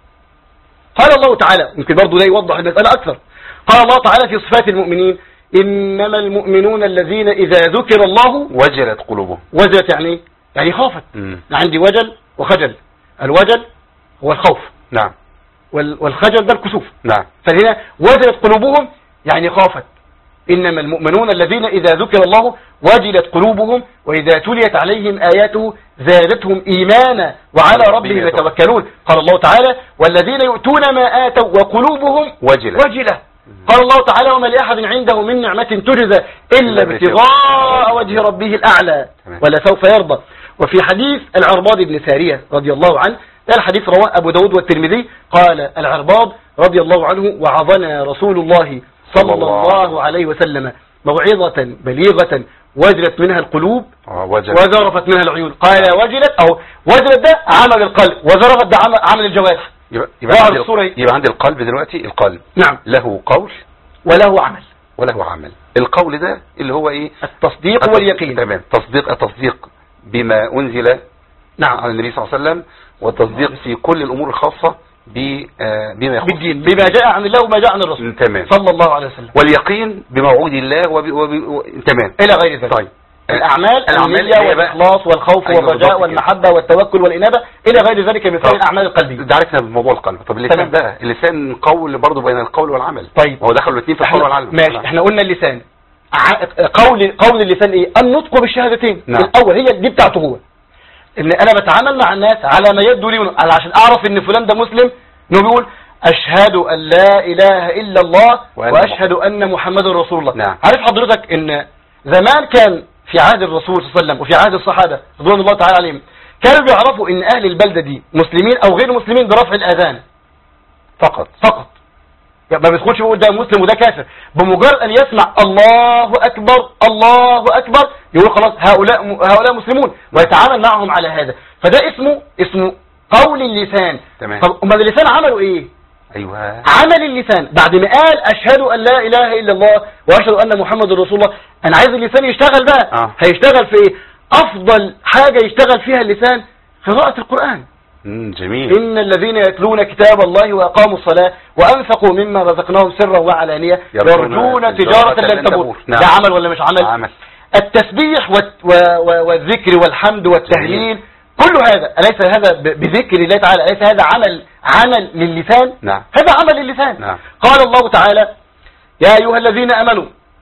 قال الله تعالى يمكن برضه ده يوضح المسألة أكثر قال الله تعالى في صفات المؤمنين إنما المؤمنون الذين إذا ذكر الله وجلت قلوبهم وجلت يعني إيه؟ يعني خافت مم. عندي وجل وخجل الوجل هو الخوف نعم وال- والخجل ده الكسوف نعم فهنا وجلت قلوبهم يعني خافت إنما المؤمنون الذين إذا ذكر الله وجلت قلوبهم وإذا تليت عليهم آياته زادتهم إيمانا وعلى ربهم يتوكلون قال الله تعالى والذين يؤتون ما آتوا وقلوبهم وجلت وجلة قال الله تعالى وما لأحد عنده من نعمة تجزى إلا ابتغاء وجه ربه الأعلى تمام. ولا سوف يرضى وفي حديث العرباض بن سارية رضي الله عنه ده الحديث رواه أبو داود والترمذي قال العرباض رضي الله عنه وعظنا رسول الله صلى الله عليه وسلم موعظة بليغة وجلت منها القلوب آه، وجلت وذرفت منها العيون قال وجلت أو وجلت ده عمل القلب وذرفت ده عمل, عمل الجوارح يبقى يبقى ظهر عندي الصورة ايه؟ يبقى عندي القلب دلوقتي القلب نعم له قول وله عمل وله عمل القول ده اللي هو ايه التصديق واليقين تمام تصديق التصديق بما انزل نعم على النبي صلى الله عليه وسلم والتصديق في كل الامور الخاصه ب- آه، بما يخص بالدين بما جاء عن الله وما جاء عن الرسول تمام صلى الله عليه وسلم واليقين بموعود الله وب... وب... و... تمام إلى غير ذلك طيب الأعمال الأعمال النية اللي هي بقى- والإخلاص والخوف أيوة والرجاء بالظبط كده. والمحبة والتوكل والإنابة إلى غير ذلك من طب. الأعمال القلبية ده عرفنا بموضوع القلب طب اللسان تمام. بقى اللسان قول برضه بين القول والعمل طيب. هو دخلوا الاثنين في القول احنا والعمل ماشي نعم. احنا قلنا اللسان ع- قول قول اللسان ايه النطق بالشهادتين نعم. الاول هي دي بتاعته هو ان انا بتعامل مع الناس على ما يبدو لي على عشان اعرف ان فلان ده مسلم انه بيقول اشهد ان لا اله الا الله وأن واشهد ان محمد رسول الله نعم. عارف حضرتك ان زمان كان في عهد الرسول صلى الله عليه وسلم وفي عهد الصحابه رضوان الله تعالى عليهم كانوا بيعرفوا ان اهل البلده دي مسلمين او غير مسلمين برفع الاذان فقط فقط يعني ما بيدخلش بيقول ده مسلم وده كافر بمجرد ان يسمع الله اكبر الله اكبر يقول خلاص هؤلاء هؤلاء مسلمون ويتعامل معهم على هذا فده اسمه اسمه قول اللسان تمام. طب امال اللسان عمله ايه ايوه عمل اللسان بعد ما قال اشهد ان لا اله الا الله واشهد ان محمد رسول الله انا عايز اللسان يشتغل بقى آه. هيشتغل في ايه افضل حاجه يشتغل فيها اللسان قراءه القران مم، جميل إن الذين يتلون كتاب الله وأقاموا الصلاة وأنفقوا مما رزقناهم سرا وعلانية يرجون يرجون تجارة تجارة لن لن تبور تبور. نعم. ده عمل ولا مش عمل عمل التسبيح والت- و- و- والذكر والحمد والتهليل كل هذا أليس هذا ب- بذكر الله تعالى أليس هذا عمل عمل للسان نعم هذا عمل للسان نعم قال الله تعالى يا أيها الذين أمنوا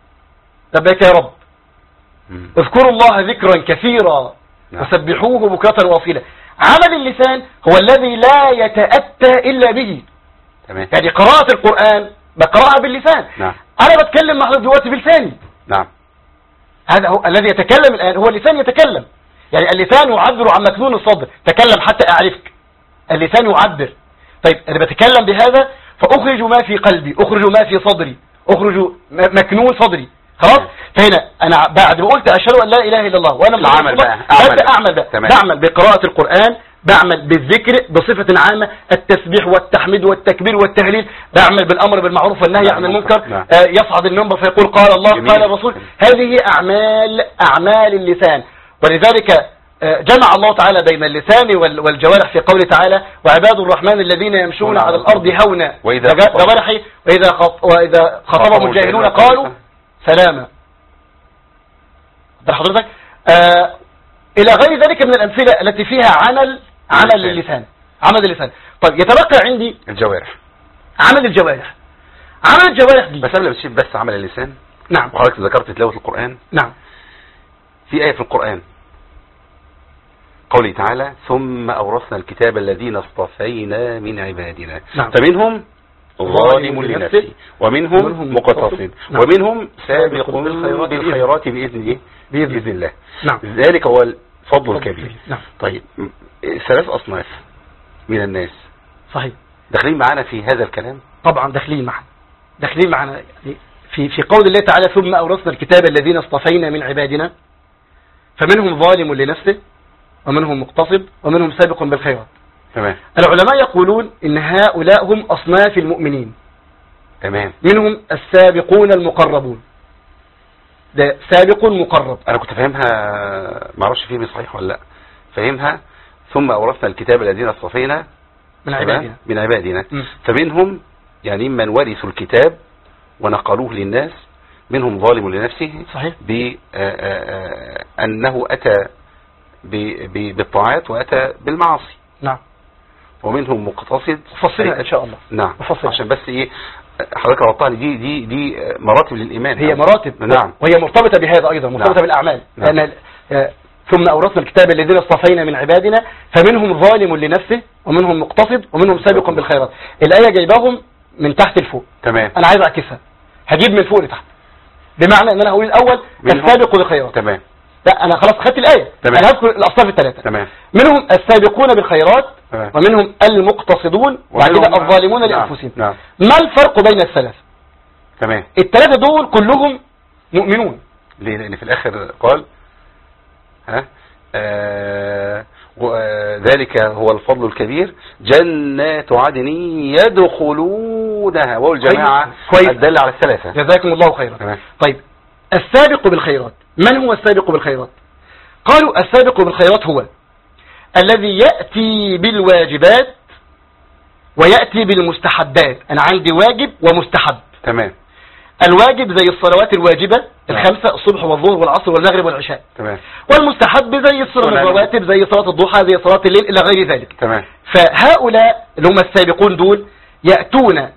لبيك يا رب مم. اذكروا الله ذكرا كثيرا نعم. وسبحوه بكرة واصيلا عمل اللسان هو الذي لا يتأتى إلا به تمام يعني قراءة القرآن بقراءة باللسان نعم أنا بتكلم مع حضرتك دلوقتي بلساني نعم هذا هو الذي يتكلم الآن هو اللسان يتكلم يعني اللسان يعبر عن مكنون الصدر تكلم حتى أعرفك اللسان يعبر طيب أنا بتكلم بهذا فأخرج ما في قلبي أخرج ما في صدري أخرج م- مكنون صدري خلاص فهنا أنا بعد ما قلت أشهد أن لا إله إلا الله وأنا محمد العمل رسول الله، بقى، أعمل ببدأ بقى. أعمل بقى تمام. بعمل بقراءة القرآن بعمل بالذكر بصفة عامة التسبيح والتحميد والتكبير والتهليل بعمل بالأمر بالمعروف والنهي عن المنكر نعم. آه، يصعد المنبر فيقول قال الله جميل. قال الرسول هذه أعمال أعمال اللسان ولذلك آه، جمع الله تعالى بين اللسان وال- والجوارح في قوله تعالى وعباد الرحمن الذين يمشون على الأرض هونا وإذا جا- خطب- جوارحي وإذا خط وإذا خطبهم الجاهلون قالوا سلاما ده حضرتك آه إلى غير ذلك من الأمثلة التي فيها عمل عمل اللسان. اللسان عمل اللسان طيب يتبقى عندي الجوارح عمل الجوارح عمل الجوارح دي بس قبل ما تشوف بس عمل اللسان نعم وحضرتك ذكرت تلاوة القرآن نعم في آية في القرآن قوله تعالى ثم أورثنا الكتاب الذين اصطفينا من عبادنا نعم. فمنهم ظالم ظالم لنفسه لنفسه ومنهم ومنهم مقتصد نعم. ومنهم سابق سابق بالخيرات بالخيرات بإذن إيه؟ بإذن. بإذن الله نعم ذلك هو الفضل الكبير نعم طيب م- ثلاث أصناف من الناس صحيح داخلين معانا في هذا الكلام طبعا داخلين معنا داخلين معنا يعني في في قول الله تعالى ثم أورثنا الكتاب الذين اصطفينا من عبادنا فمنهم ظالم لنفسه ومنهم مقتصد ومنهم سابق بالخيرات تمام العلماء يقولون إن هؤلاء هم أصناف المؤمنين تمام منهم السابقون المقربون ده سابق مقرب انا كنت فاهمها معرفش فيه صحيح ولا لا فاهمها ثم اورثنا الكتاب الذين اصطفينا من تمام؟ عبادنا من عبادنا مم. فمنهم يعني من ورثوا الكتاب ونقلوه للناس منهم ظالم لنفسه صحيح بأنه أتى ب- ب- بالطاعات وأتى بالمعاصي نعم ومنهم مقتصد فصلها إن شاء الله نعم مفصل. عشان بس ايه حضرتك وضحت لي دي دي دي مراتب للايمان هي مراتب نعم وهي مرتبطة بهذا أيضا مرتبطة نعم. بالأعمال نعم. لأن آه، ثم أورثنا الكتاب الذين اصطفينا من عبادنا فمنهم ظالم لنفسه ومنهم مقتصد ومنهم سابق بالخيرات الآية جايباهم من تحت لفوق تمام أنا عايز أعكسها هجيب من فوق لتحت بمعنى أن أنا هقول الأول منهم- السابق بالخيرات تمام لا أنا خلاص خدت الآية تمام. أنا هذكر الأصناف الثلاثة تمام منهم السابقون بالخيرات تمام. ومنهم المقتصدون وبعد كده ومنهم- الظالمون نعم. لأنفسهم نعم ما الفرق بين الثلاثة تمام الثلاثة دول كلهم مؤمنون ليه؟ لان في الاخر قال ها آه وذلك هو الفضل الكبير جنات عدن يدخلونها والجماعة كويس. الدل على الثلاثة جزاكم الله خيرا تمام طيب السابق بالخيرات من هو السابق بالخيرات قالوا السابق بالخيرات هو الذي يأتي بالواجبات ويأتي بالمستحبات أنا عندي واجب ومستحب تمام الواجب زي الصلوات الواجبة نعم. الخمسة الصبح والظهر والعصر والمغرب والعشاء تمام والمستحب زي الصلاة ونعم. الرواتب زي صلاة الضحى زي صلاة الليل إلى غير ذلك تمام فهؤلاء اللي هم السابقون دول يأتون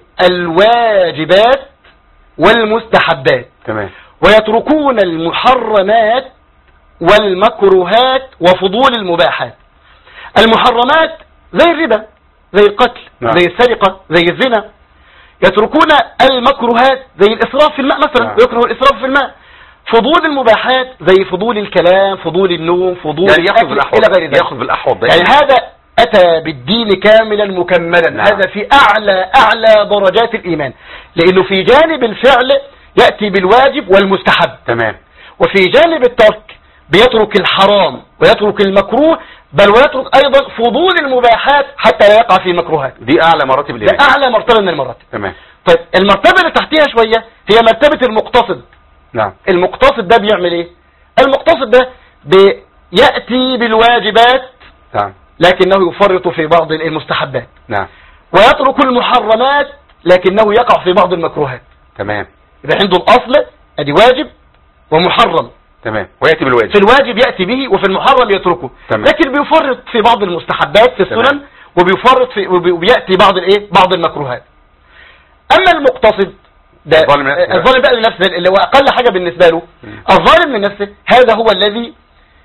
بالواجبات والمستحبات تمام ويتركون المحرمات والمكروهات وفضول المباحات المحرمات زي الربا زي القتل نعم. زي السرقة زي الزنا يتركون المكروهات زي الإسراف في الماء مثلا نعم. يكره الإسراف في الماء فضول المباحات زي فضول الكلام فضول النوم فضول يعني ياخذ الأكل بالاحوط إلى غير ذلك ياخذ بالاحوط ده يعني هذا أتى بالدين كاملا مكملا نعم. هذا في أعلى أعلى درجات الإيمان لأنه في جانب الفعل يأتي بالواجب والمستحب تمام وفي جانب الترك بيترك الحرام ويترك المكروه بل ويترك أيضا فضول المباحات حتى لا يقع في مكروهات دي اعلى مراتب ده الايمان أعلى مرتبة من المراتب تمام طيب المرتبة اللي تحتيها شوية هي مرتبة المقتصد نعم المقتصد ده بيعمل ايه المقتصد ده بيأتي بالواجبات نعم لكنه يفرط في بعض المستحبات نعم ويترك المحرمات لكنه يقع في بعض المكروهات تمام يبقى عنده الأصل ادي واجب ومحرم تمام وياتي بالواجب في الواجب يأتي به وفي المحرم يتركه تمام. لكن بيفرط في بعض المستحبات في السنن تمام. وبيفرط في وبي- وبيأتي بعض الايه بعض المكروهات اما المقتصد ده الظالم لنفسه. الظالم بقى لنفسه اللي هو اقل حاجة بالنسبة له مم. الظالم لنفسه هذا هو الذي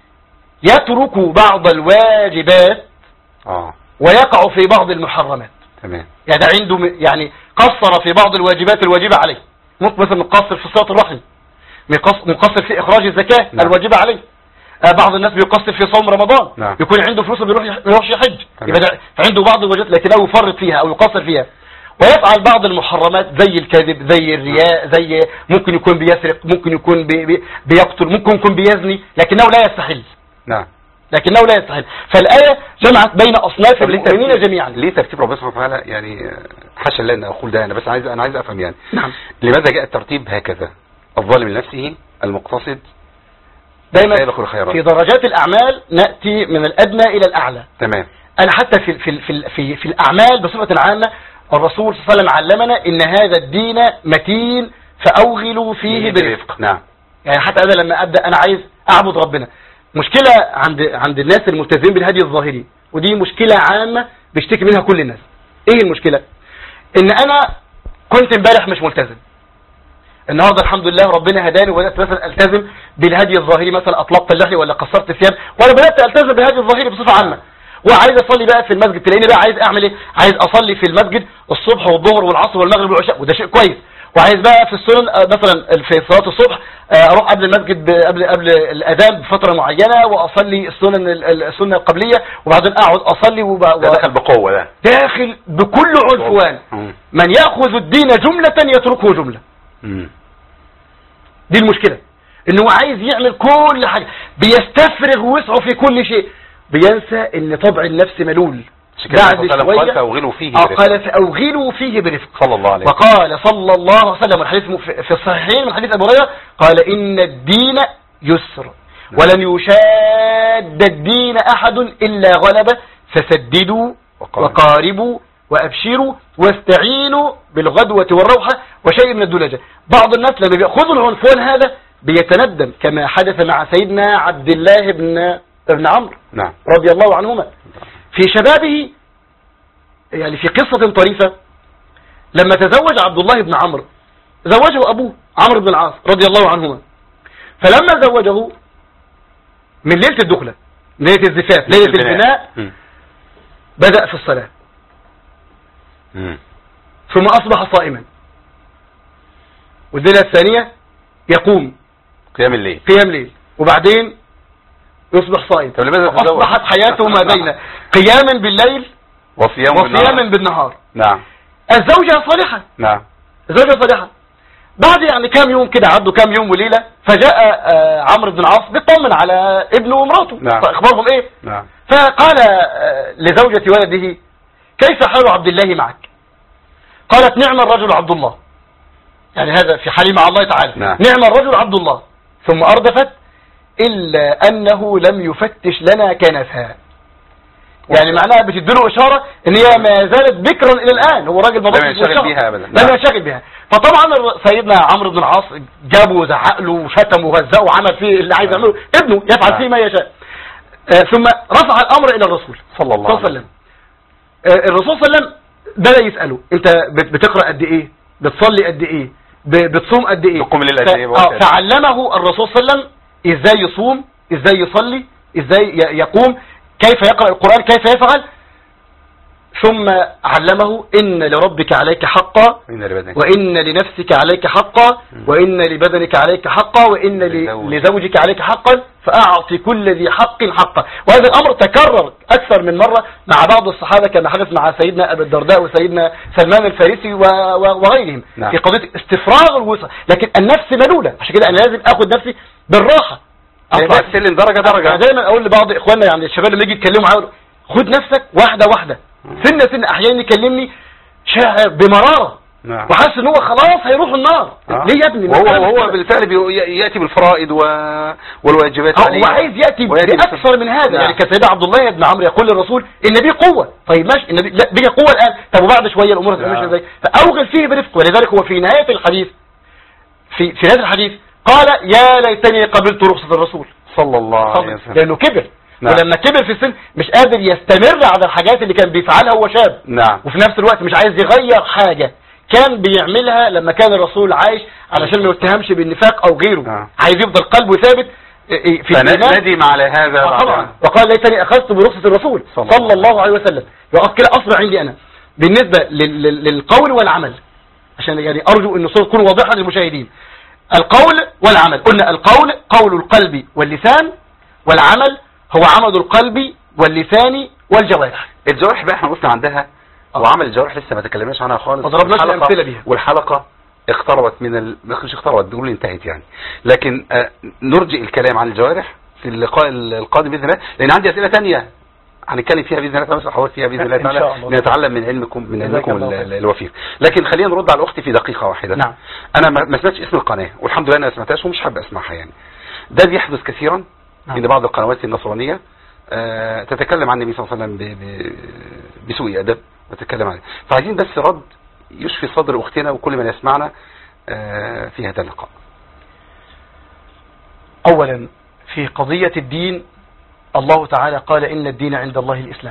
يترك بعض الواجبات اه ويقع في بعض المحرمات تمام يعني ده عنده م- يعني قصر في بعض الواجبات الواجبة عليه ممكن مثلا مقصر في صلاة الرحم مقص- مقصر في إخراج الزكاة نعم. الواجبة عليه آه، بعض الناس بيقصر في صوم رمضان نعم. يكون عنده فلوس بيروح يح- يروح يحج تمام. يبقى ده عنده بعض الواجبات لكنه يفرط فيها أو يقصر فيها ويفعل بعض المحرمات زي الكذب زي الرياء زي ممكن يكون بيسرق ممكن يكون بي بي بيقتل ممكن يكون بيزني لكنه لا يستحل نعم لكنه لا يستحل فالآية جمعت بين أصناف طب ليه المؤمنين ترتيب- جميعا ليه ترتيب ربنا سبحانه وتعالى يعني آه، حاشا لله ان اقول ده انا بس عايز انا عايز افهم يعني نعم لماذا جاء الترتيب هكذا الظالم لنفسه المقتصد دايما سابق الخيرات. في درجات الاعمال ناتي من الادنى الى الاعلى تمام انا حتى في في في في, في الاعمال بصفه عامه الرسول صلى الله عليه وسلم علمنا ان هذا الدين متين فاوغلوا فيه برفق نعم يعني حتى انا لما ابدا انا عايز اعبد ربنا مشكله عند عند الناس الملتزمين بالهدي الظاهري ودي مشكله عامه بيشتكي منها كل الناس ايه المشكله ان انا كنت امبارح مش ملتزم النهارده الحمد لله ربنا هداني وبدات مثلا التزم بالهدي الظاهري مثلا اطلقت اللحيه ولا قصرت الثياب وانا بدات التزم بالهدي الظاهري بصفه عامه وعايز اصلي بقى في المسجد تلاقيني بقى عايز اعمل ايه عايز اصلي في المسجد الصبح والظهر والعصر والمغرب والعشاء وده شيء كويس وعايز بقى في السنن آه، مثلا في صلاه الصبح آه، اروح قبل المسجد ب- قبل قبل الاذان بفتره معينه واصلي السنن ال- ال- السنه القبليه وبعدين اقعد اصلي وب... ده دخل بقوة ده داخل بكل عنفوان مم. من ياخذ الدين جمله يتركه جمله مم. دي المشكلة ان هو عايز يعمل كل حاجة بيستفرغ وسعه في كل شيء بينسى ان طبع النفس ملول عشان كده الرسول صلى الله عليه وسلم قال فأوغلوا فيه آه، برفق. قال فأوغلوا فيه برفق صلى الله عليه وسلم وقال صلى الله عليه وسلم الحديث في في الصحيحين من حديث أبو هريرة قال إن الدين يسر ولن يشاد الدين أحد إلا غلبه فسددوا وقاربوا. وقاربوا وأبشروا واستعينوا بالغدوة والروحة وشيء من الدلجة بعض الناس لما بيأخذوا العنفوان هذا بيتندم كما حدث مع سيدنا عبد الله بن ابن عمرو نعم رضي الله عنهما في شبابه يعني في قصة طريفة لما تزوج عبد الله بن عمرو زوجه أبوه عمرو بن العاص رضي الله عنهما فلما زوجه من ليلة الدخلة ليلة الزفاف ليلة البناء مم. بدأ في الصلاة مم. ثم أصبح صائما والليلة الثانية يقوم قيام الليل قيام ليل وبعدين يصبح صائم طب لماذا تزوج؟ أصبحت حياته ما بين قياما بالليل وصيام وصياما بالنهار. بالنهار نعم الزوجة صالحة نعم زوجة صالحة بعد يعني كام يوم كده عدوا كام يوم وليلة فجاء آه، عمرو بن العاص بيطمن على ابنه ومراته نعم. فاخبارهم ايه نعم فقال آه، لزوجة ولده كيف حال عبد الله معك قالت نعم الرجل عبد الله يعني هذا في حالي مع الله تعالى نعم. نعم الرجل عبد الله ثم أردفت إلا أنه لم يفتش لنا كنفها يعني معناها بتديله إشارة إن هي ما زالت بكرا إلى الآن هو راجل ما بصش ينشغل بالشهر. بيها أبداً. لم نعم. ينشغل بها فطبعا الر- سيدنا عمرو بن العاص جابه وزعق له وشتم وهزقه وعمل فيه اللي عايز يعمله ابنه يفعل نعم. فيه ما يشاء آه، ثم رفع الأمر إلى الرسول صلى الله صلى الله عليه وسلم آه، الرسول صلى الله عليه وسلم بدأ يسأله انت بت- بتقرأ قد ايه بتصلي قد ايه ب- بتصوم قد ايه بتقوم الليل قد ف- إيه؟ آه، فعلمه الرسول صلى الله عليه وسلم ازاي يصوم ازاي يصلي ازاي ي- يقوم كيف يقرأ القرآن كيف يفعل ثم علمه ان لربك عليك حقا إن لبدنك وإن لنفسك عليك حقا وإن لبدنك عليك حقا وإن ل- لزوجك. لزوجك عليك حقا فأعط كل ذي حق حقا وهذا الأمر تكرر أكثر من مرة مع بعض الصحابة كما حدث مع سيدنا أبي الدرداء وسيدنا سلمان الفارسي و- و- وغيرهم نعم. في قضية استفراغ الوسع لكن النفس ملولة عشان كده أنا لازم أخذ نفسي بالراحة يعني أطلع- السلم درجة درجة. أنا دايما أقول لبعض إخواننا يعني الشباب لما يجي يتكلموا معايا يقولوا خد نفسك واحدة واحدة سنة سنة أحيانا يكلمني شاعر بمرارة نعم وحاسس ان هو خلاص هيروح النار آه. ليه يا ابني وهو مش وهو كده. بالفعل بي- يأتي بالفرائض و... والواجبات عليه هو عايز ياتي ويأتي باكثر من هذا نعم. يعني كسيدنا عبد الله بن عمرو يقول للرسول النبي قوه طيب ماشي النبي لا بقى قوه الان طب وبعد شويه الامور هتبقى نعم. ماشيه ازاي فاوغل فيه برفق ولذلك هو في نهايه الحديث في في نهايه الحديث قال يا ليتني قبلت رخصه الرسول صلى الله عليه وسلم لانه كبر نعم. ولما كبر في السن مش قادر يستمر على الحاجات اللي كان بيفعلها وهو شاب نعم وفي نفس الوقت مش عايز يغير حاجة كان بيعملها لما كان الرسول عايش علشان ما يتهمش بالنفاق او غيره نعم. عايز يفضل قلبه ثابت إيه، في الإيمان فندم على هذا آه، بعد طبعا ذلك. وقال ليتني اخذت برخصة الرسول صلى صلى الله الله عليه وسلم يقف كده اصبع عندي انا بالنسبة لل- لل- للقول والعمل عشان يعني ارجو ان الصورة تكون واضحة للمشاهدين القول والعمل قلنا القول قول القلب واللسان والعمل هو عمل القلب واللسان والجوارح الجوارح بقى احنا وقفنا عندها آه. وعمل الجوارح لسه ما تكلمناش عنها خالص ما ضربناش والحلقة- الأمثلة بيها. والحلقة اقتربت من ال... مش اقتربت بيقولوا انتهت يعني لكن آه نرجئ الكلام عن الجوارح في اللقاء ال- القادم باذن الله لان عندي اسئله تانية هنتكلم فيها باذن الله تعالى وحوار فيها باذن الله إن تعالى شاء الله. لنتعلم من علمكم من جزاك علمكم الله ال- خير. ال- الوفير لكن خلينا نرد على الاخت في دقيقه واحده نعم. انا ما ما سمعتش اسم القناه والحمد لله انا ما سمعتهاش ومش حابب اسمعها يعني ده بيحدث كثيرا نعم. ان بعض القنوات النصرانيه آه، تتكلم عن النبي صلى الله عليه وسلم ب- ب- بسوء ادب وتتكلم عنه فعايزين بس رد يشفي صدر اختنا وكل من يسمعنا آه، في هذا اللقاء أولا في قضية الدين الله تعالى قال إن الدين عند الله الإسلام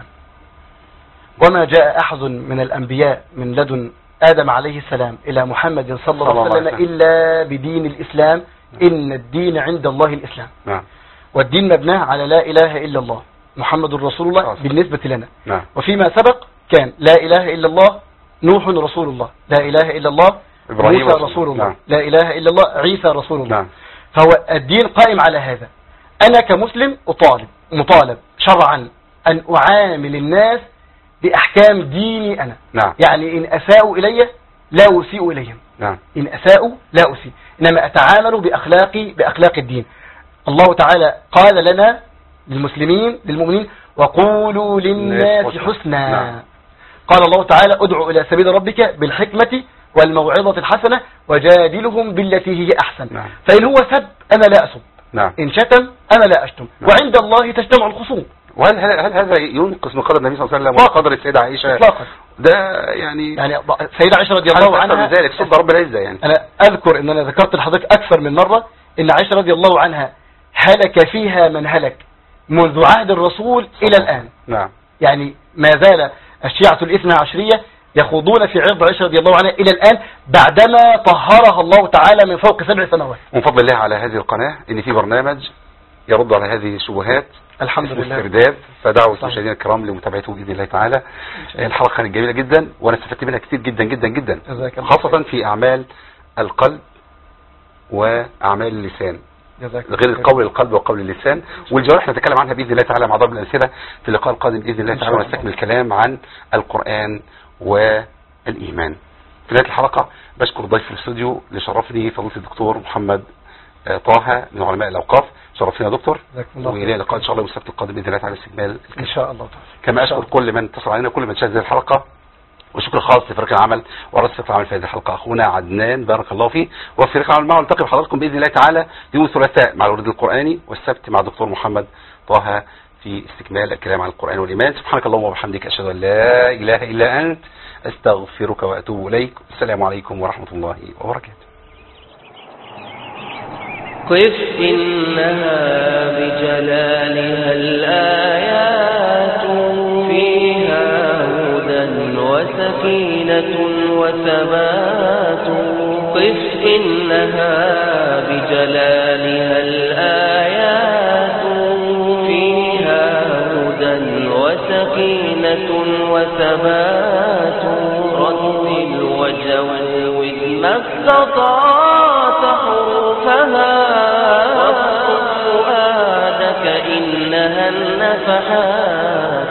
وما جاء أحد من الأنبياء من لدن آدم عليه السلام إلى محمد صلى الله عليه وسلم إلا بدين الإسلام إن الدين عند الله الإسلام نعم والدين مبناه على لا إله إلا الله محمد رسول الله خلاص. بالنسبة لنا نعم وفيما سبق كان لا إله إلا الله نوح رسول الله لا إله إلا الله إبراهيم موسى رسول رسول الله. الله نعم. لا إله إلا الله عيسى رسول الله نعم فهو الدين قائم على هذا أنا كمسلم أطالب مطالب شرعا أن أعامل الناس بأحكام ديني أنا نعم يعني إن أساءوا إلي لا أسيء إليهم نعم إن أساءوا لا أسيء إنما أتعامل بأخلاقي بأخلاق الدين الله تعالى قال لنا للمسلمين للمؤمنين وقولوا للناس حسنا. حسنا نعم. قال الله تعالى ادعو إلى سبيل ربك بالحكمة والموعظة الحسنة وجادلهم بالتي هي أحسن نعم. فإن هو سب أنا لا أسب نعم إن شتم أنا لا أشتم نعم. وعند الله تجتمع الخصوم وهل هل, هل هذا ينقص من قدر النبي صلى الله عليه وسلم إطلاقاً. وقدر السيدة عائشة إطلاقا ده يعني يعني سيدة عائشة رضي الله حدث أكثر عنها من ذلك سب رب العزة يعني أنا أذكر أن أنا ذكرت لحضرتك أكثر من مرة أن عائشة رضي الله عنها هلك فيها من هلك منذ عهد الرسول إلى الآن نعم يعني ما زال الشيعة الاثنى عشرية يخوضون في عرض عائشة رضي الله عنها إلى الآن بعدما طهرها الله تعالى من فوق سبع سنوات ومن فضل الله على هذه القناة ان في برنامج يرد على هذه الشبهات الحمد اسمه لله استرداد فدعوا صحيح. المشاهدين الكرام لمتابعته باذن الله تعالى الحلقه كانت جميله جدا وانا استفدت منها كتير جدا جدا جدا جزاك الله خاصه في اعمال القلب واعمال اللسان جزاك غير القول القلب وقول اللسان والجوارح نتكلم عنها باذن الله تعالى مع ضرب الامثله في اللقاء القادم باذن الله إن شاء تعالى الله. ونستكمل الكلام عن القران والايمان في نهايه الحلقه بشكر ضيف في الاستوديو اللي شرفني فضيله الدكتور محمد آه، طه من علماء الاوقاف شرفنا يا دكتور جزاك الله خير. والى لقاء ان شاء الله يوم السبت القادم باذن الله تعالى استكمال إن شاء الله تعالى كما إن شاء اشكر كل من اتصل علينا وكل من شاهد هذه الحلقه وشكر خاص لفريق العمل ورئيس فريق العمل في هذه الحلقه اخونا عدنان بارك الله فيه وفي فريق العمل معه نلتقي بحضراتكم باذن الله تعالى يوم الثلاثاء مع الورد القراني والسبت مع الدكتور محمد طه في استكمال الكلام عن القران والايمان سبحانك اللهم وبحمدك اشهد ان لا اله الا انت استغفرك واتوب اليك السلام عليكم ورحمه الله وبركاته قف إنها بجلالها الآيات فيها هدى وسكينة وثبات قف إنها بجلالها الآيات فيها هدى وسكينة وثبات رتل وجود ما استطعت حروفها واصف فؤادك إنها النفحات